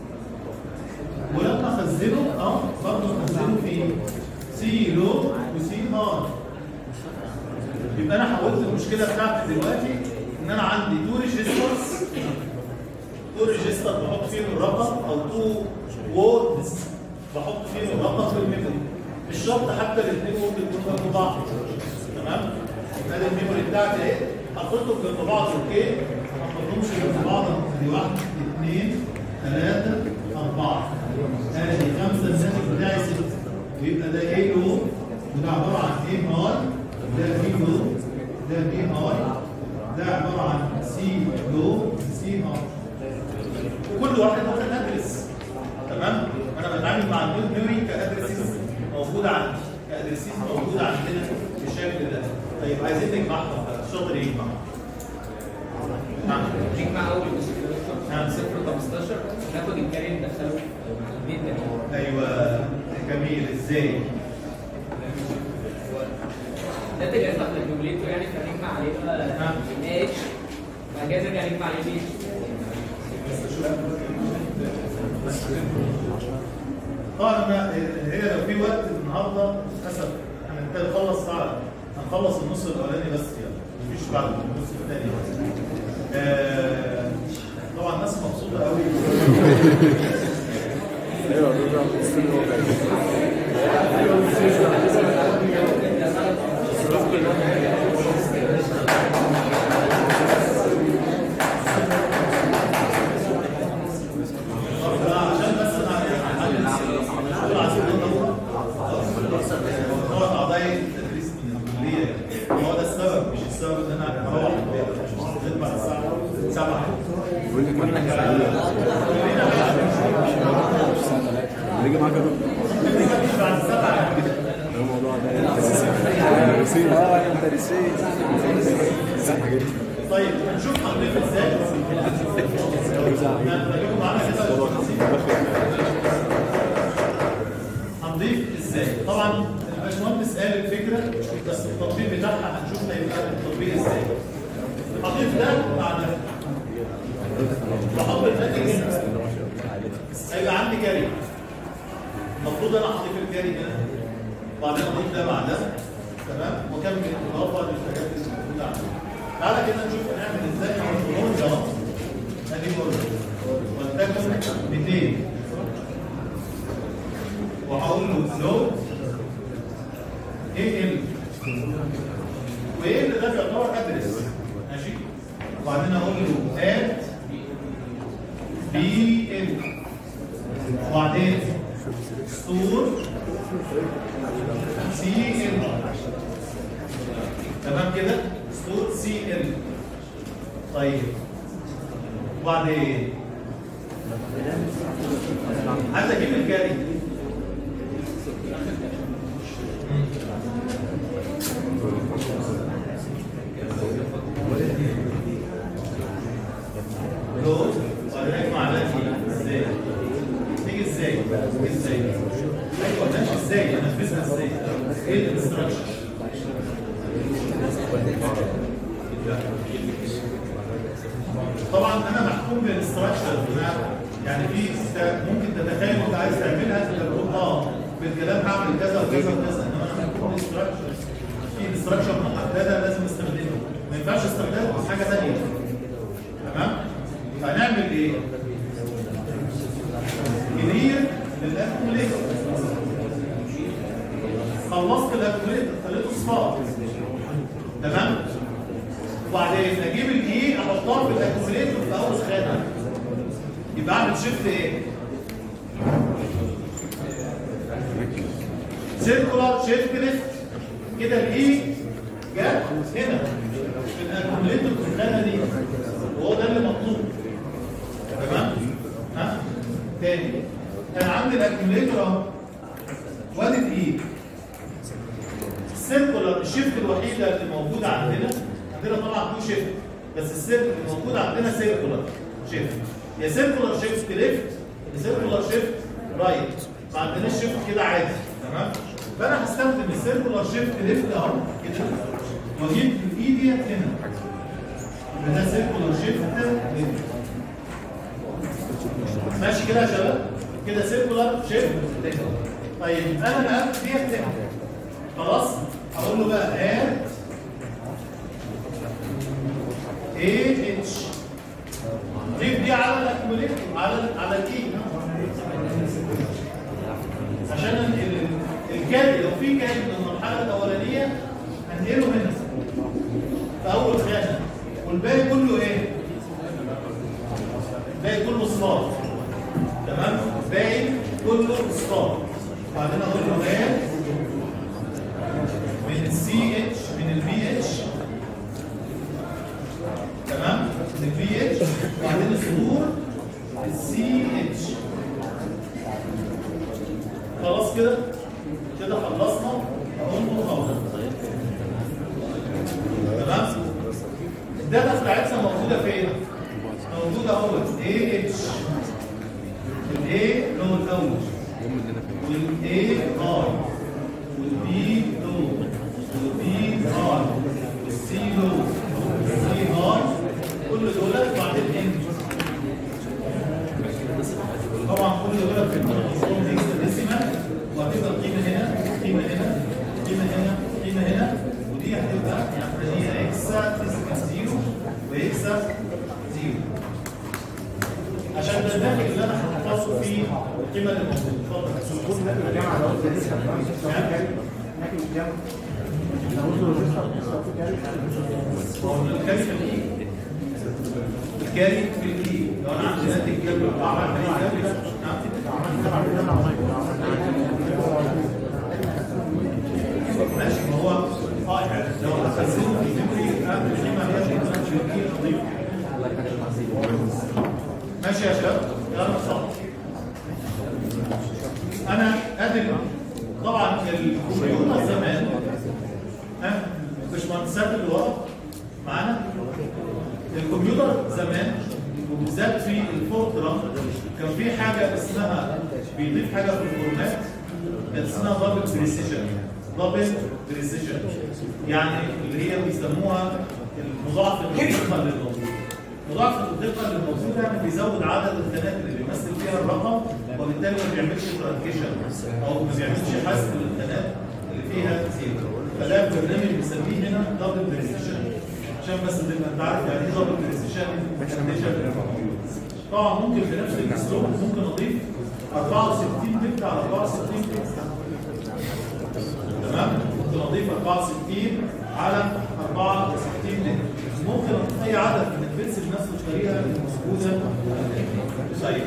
Speaker 1: ولما اخزنه اه برضه اخزنه في سي لو وسي هاي يبقى انا حولت المشكله بتاعتي دلوقتي ان انا عندي تو ريجسترز تو ريجستر بحط فيهم الرقم او تو ووردز بحط فيهم الرقم في الميموري مش شرط حتى الاثنين ممكن يكونوا جنب بعض تمام يبقى ده الميموري بتاعتي اهي حطيتهم جنب بعض اوكي ما حطيتهمش جنب بعض دي واحد اثنين ثلاثه اربعه ادي خمسه الناتج بتاعي سته ويبقى ده ايه لو وده عباره عن ايه هاي ده بي لو ده بي هاي ده عباره عن سي لو سي هاي وكل واحد واخد ادرس تمام انا بتعامل مع النود ميموري كادرسيس موجوده عندي كادرسيس موجوده عندنا بالشكل ده طيب عايزين نجمعهم بقى شاطر يجمع نعم
Speaker 4: نجمع اول
Speaker 1: نعم.
Speaker 4: صفر 15 ناخد الكاري ندخله في البيت ده
Speaker 1: ايوه جميل ازاي
Speaker 4: ده اللي هيطلع من الكومبليتور يعني فنجمع عليه بقى
Speaker 1: نعم.
Speaker 4: اتش بعد كده نرجع نجمع عليه بي
Speaker 1: طبعا انا هي لو في وقت النهارده للاسف هنخلص ساعه هنخلص النص الاولاني بس يعني مفيش بعد النص الثاني آه طبعا الناس مبسوطه قوي
Speaker 3: ايوه بيبقى مستني هو جاي
Speaker 1: عشان بس انا دول عايزين ندور هو اعضاء التدريس من الكليه هو ده السبب مش السبب ان انا اروح البيت مش هتبقى بعد الساعه 7
Speaker 3: بيقول لك احنا اللي يجي معاك يا دكتور
Speaker 1: مش بعد السبعه
Speaker 3: ده الموضوع ده تدريسين اه تدريسين
Speaker 1: طيب هنشوف هنضيف ازاي هنخليكم معانا كده هنضيف ازاي طبعا الباشمهندس قال الفكره بس التطبيق بتاعها هنشوف هيبقى التطبيق ازاي هضيف ده مع ده بحط الناتج هنا هيبقى عندي كاري المفروض انا هضيف الكاري هنا وبعدين اضيف ده مع ده تمام واكمل اضافه للحاجات اللي موجوده عندي تعالى كده نشوف هنعمل ازاي نعمل اهو ادي مرجع ولتكن 200 وهقول له لو ايه ال وايه اللي ده بيعتبر ادرس ماشي وبعدين اقول له اد بي ال وبعدين ستور سي ال تمام كده ستور سي ال طيب وبعدين عايز اجيب الكاري لو وبعدين اجمع ده ازاي تيجي ازاي تيجي ازاي ايوه ماشي ازاي انفذها ازاي ايه الانستراكشن طبعا انا محكوم بالانستراكشن يعني في ست- ممكن تتخيل انت عايز تعملها انت تقول اه بالكلام هعمل كذا وكذا وكذا انما انا محكوم بالانستراكشن في انستراكشن محدده لازم استخدمها ما ينفعش استخدامها في حاجه ثانيه تمام فهنعمل ايه؟ كبير للاكوميليتور خلصت الاكوميليتور خليته صفار تمام وبعدين اجيب الاي احطها في الاكوميليتور في اول خانه يبقى اعمل شيفت ايه؟ سيركولار شيفت ليفت كده الاي جت هنا في الاكوميليتور في الخانه دي وهو ده اللي مطلوب تمام؟ ها؟ تاني كان عندي الاكيوميليتور اهو وادي الايد السيركولار الشيفت الوحيده اللي موجوده عندنا عندنا طبعا تو شيفت بس السيركل الموجود عندنا سيركولار شيفت يا سيركولار شيفت ليفت يا سيركولار شيفت رايت ما عندناش شيفت كده عادي تمام فانا هستخدم السيركولار شيفت ليفت اهو كده واجيب ايدي هنا يبقى ده سيركولار شيفت ليفت ماشي كده يا شباب كده سيركولار شيفت ليفت طيب انا بقى ديت هنا خلاص هقول له بقى اد اي اتش ضيف دي على الاكيوميليتور على على الكي عشان ال- ال- الكاري لو في كاري من المرحله الاولانيه هنقله هنا في اول خانه والباقي كله ايه؟ الباقي كله صفار تمام؟ الباقي كله صفار بعدين اقول له ايه؟ من السي اتش من البي اتش تمام البي اتش وبعدين الظهور السي اتش خلاص كده كده خلصنا اقول له خلاص تمام الداتا بتاعتنا موجوده فين موجوده اهو اي اتش الاي اللي هو الاول والاي ار والبي لو والبي ار والسي لو والسي ار كل دول وبعدين ان طبعا كل دول في النظام ديسيمال وهتبقى القيمه هنا قيمه هنا قيمه هنا قيمه هنا ودي هتبقى يعني هي اكسا تسكن زيرو واكسا زيرو عشان ده الداخل اللي انا هحفظه فيه القيمه اللي موجوده اتفضل
Speaker 2: الكود ناكل الجامعه لو انت لسه ناكل الجامعه لو انت لسه لسه في كاري
Speaker 1: هو الكاري في الاي الكاري في الاي لو انا عندي ناتج جبر عملت ايه جبر ماشي ما هو اه يعني لو هخزنه في الميموري قبل القيمه اللي هي شغاله في الاي نضيف ماشي يا شباب يلا صح انا ادي طبعا الكمبيوتر زمان ها باشمهندسات اللي ورا معانا الكمبيوتر زمان وبالذات في الفورتران كان في حاجه اسمها بيضيف حاجه في الفورمات كانت اسمها دبل بريسيشن دبل بريسيشن يعني اللي هي بيسموها المضاعف الدقه للموضوع مضاعف الدقه للموجوده يعني بيزود عدد الخانات اللي بيمثل فيها الرقم وبالتالي ما بيعملش ترانكيشن او ما بيعملش حذف للخانات اللي فيها زيرو فده برنامج بنسميه هنا دبل بريسيشن عشان بس تبقى انت عارف يعني ايه دبل بريسيشن طبعا ممكن بنفس الاسلوب ممكن اضيف 64 بت على 64 بت تمام ممكن اضيف 64 على 64 بت ممكن اضيف اي عدد من البيتس بنفس الطريقه الموجوده طيب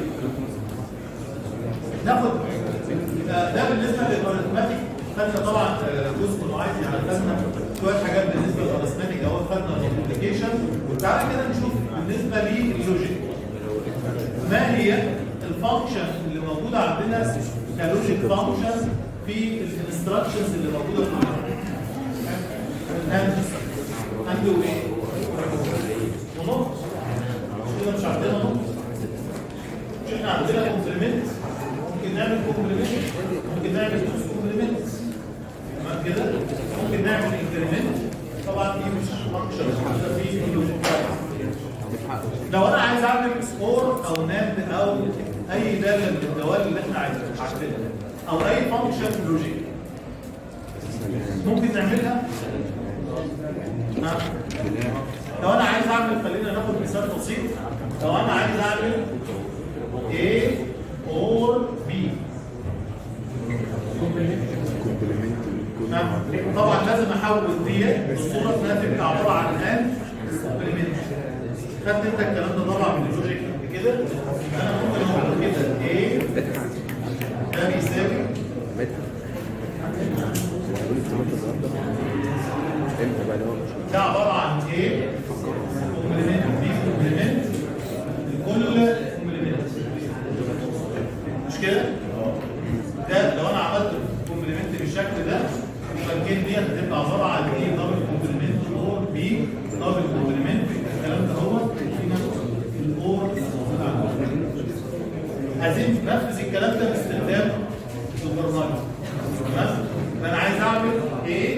Speaker 1: ناخد ده ده بالنسبه للارثماتيك خدنا طبعا آه، جزء معين يعني خدنا شويه حاجات بالنسبه للارثماتيك اهو خدنا المالتيبيكيشن وتعالى كده نشوف بالنسبه للوجيك ما هي الفانكشن اللي موجوده عندنا كلوجيك فانكشن في الانستراكشنز اللي موجوده في الهاند عنده ايه؟ ونقط كده مش عندنا نقط مش احنا عندنا كومبلمنت ممكن نعمل كومبلمنت ممكن نعمل نص كومبلمنت تمام كده ممكن نعمل انكريمنت طبعا دي مش فانكشن ده في لو انا عايز اعمل سكور او ناد او اي داله من الدوال اللي احنا عارفينها او اي فانكشن لوجيك ممكن نعملها ها؟ لو انا عايز اعمل خلينا ناخد مثال بسيط لو انا عايز اعمل A or B ها؟ طبعا لازم احول دي الصوره انها تبقى عباره عن ان كومبلمنت خدت انت الكلام ده طبعا من اللوجيك قبل كده انا ممكن اقول كده A ده بيساوي
Speaker 3: امتى بقى لو
Speaker 1: ده عباره عن A كومبلمنت B كومبلمنت لكل كومبلمنت مش كده؟ ده لو انا عملت كومبلمنت بالشكل ده يبقى الكين دي هتبقى عباره عن ايه دبل كومبلمنت اور بي دبل كومبلمنت الكلام ده هو فينا الاور الموجود عندنا عايزين ننفذ الكلام ده باستخدام البرمجه تمام فانا عايز اعمل ايه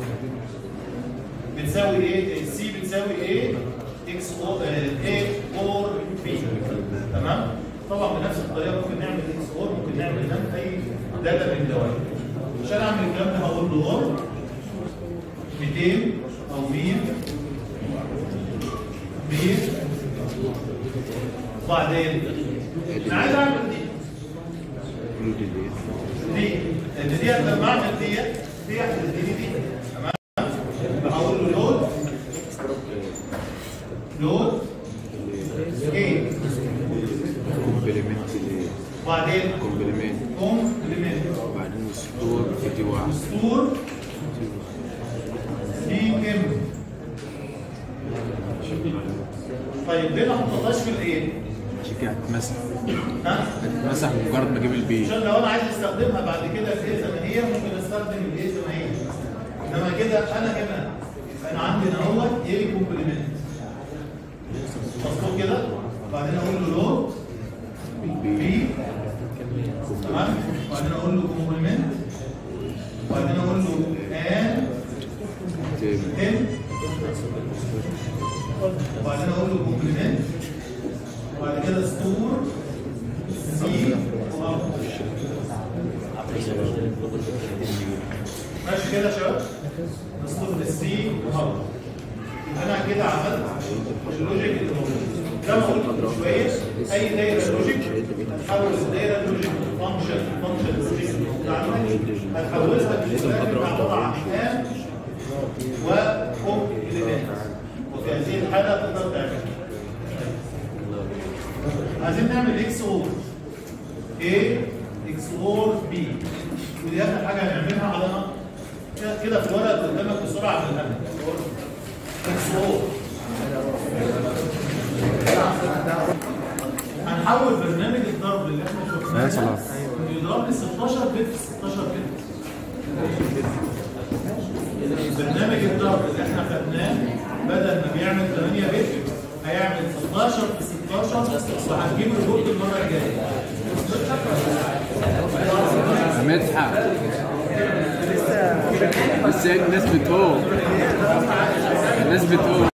Speaker 1: بتساوي ايه سي بتساوي ايه اكس او ايه اور بي تمام طبعا بنفس الطريقه ممكن نعمل اكس اور ممكن نعمل هناك اي داتا من دوائر عشان اعمل الكلام ده هقول له اور 200 او 100 100 وبعدين انا عايز اعمل دي دي لان دي لما اعمل دي دي هتديني دي تمام بقول له لود لود ايه
Speaker 3: كومبلمنت ليه
Speaker 1: وبعدين
Speaker 3: كومبلمنت
Speaker 1: كومبلمنت
Speaker 3: وبعدين ستور فيديو واحد
Speaker 1: دستور دي كم طيب ليه ما حطيتهاش في الايه؟
Speaker 3: عشان كده هتتمسح
Speaker 1: ها؟
Speaker 3: هتتمسح مجرد ما اجيب البي
Speaker 1: عشان لو انا عايز استخدمها بعد كده في ايه زي ما هي ممكن استخدم الايه زي ما هي انما كده انا كمان انا عندي هنا هو ايه كومبلمنت مظبوط كده وبعدين اقول له لود بي تمام وبعدين اقول له كومبلمنت وبعدين اقول له ان
Speaker 3: تاني
Speaker 1: ان وبعدين اقول له كومبلمنت وبعد كده ستور سي ماشي كده يا شباب ستور السي وهب انا كده عملت اللوجيك اللي موجود زي ما قلت من شويه اي دايره لوجيك هتحول الدايره لوجيك فانكشن فانكشن لوجيك هتحولها للوجيك عباره عن ان وكوم اليمنت وفي هذه الحاله تقدر تعمل عايزين نعمل اكس اور A اكس اور B ودي اخر حاجه هنعملها على ما كده في الورق اللي قدامك بسرعه بالهبل اكس اور هنحول برنامج الضرب اللي احنا شفناه
Speaker 3: يا سلام.
Speaker 1: بيضرب لي 16 بت في 16 بت برنامج الضرب اللي احنا خدناه بدل ما بيعمل 8 بت هيعمل 16 في 16 وهنجيب الريبورت المره الجايه
Speaker 3: مدحت لسه الناس بتقول الناس بتقول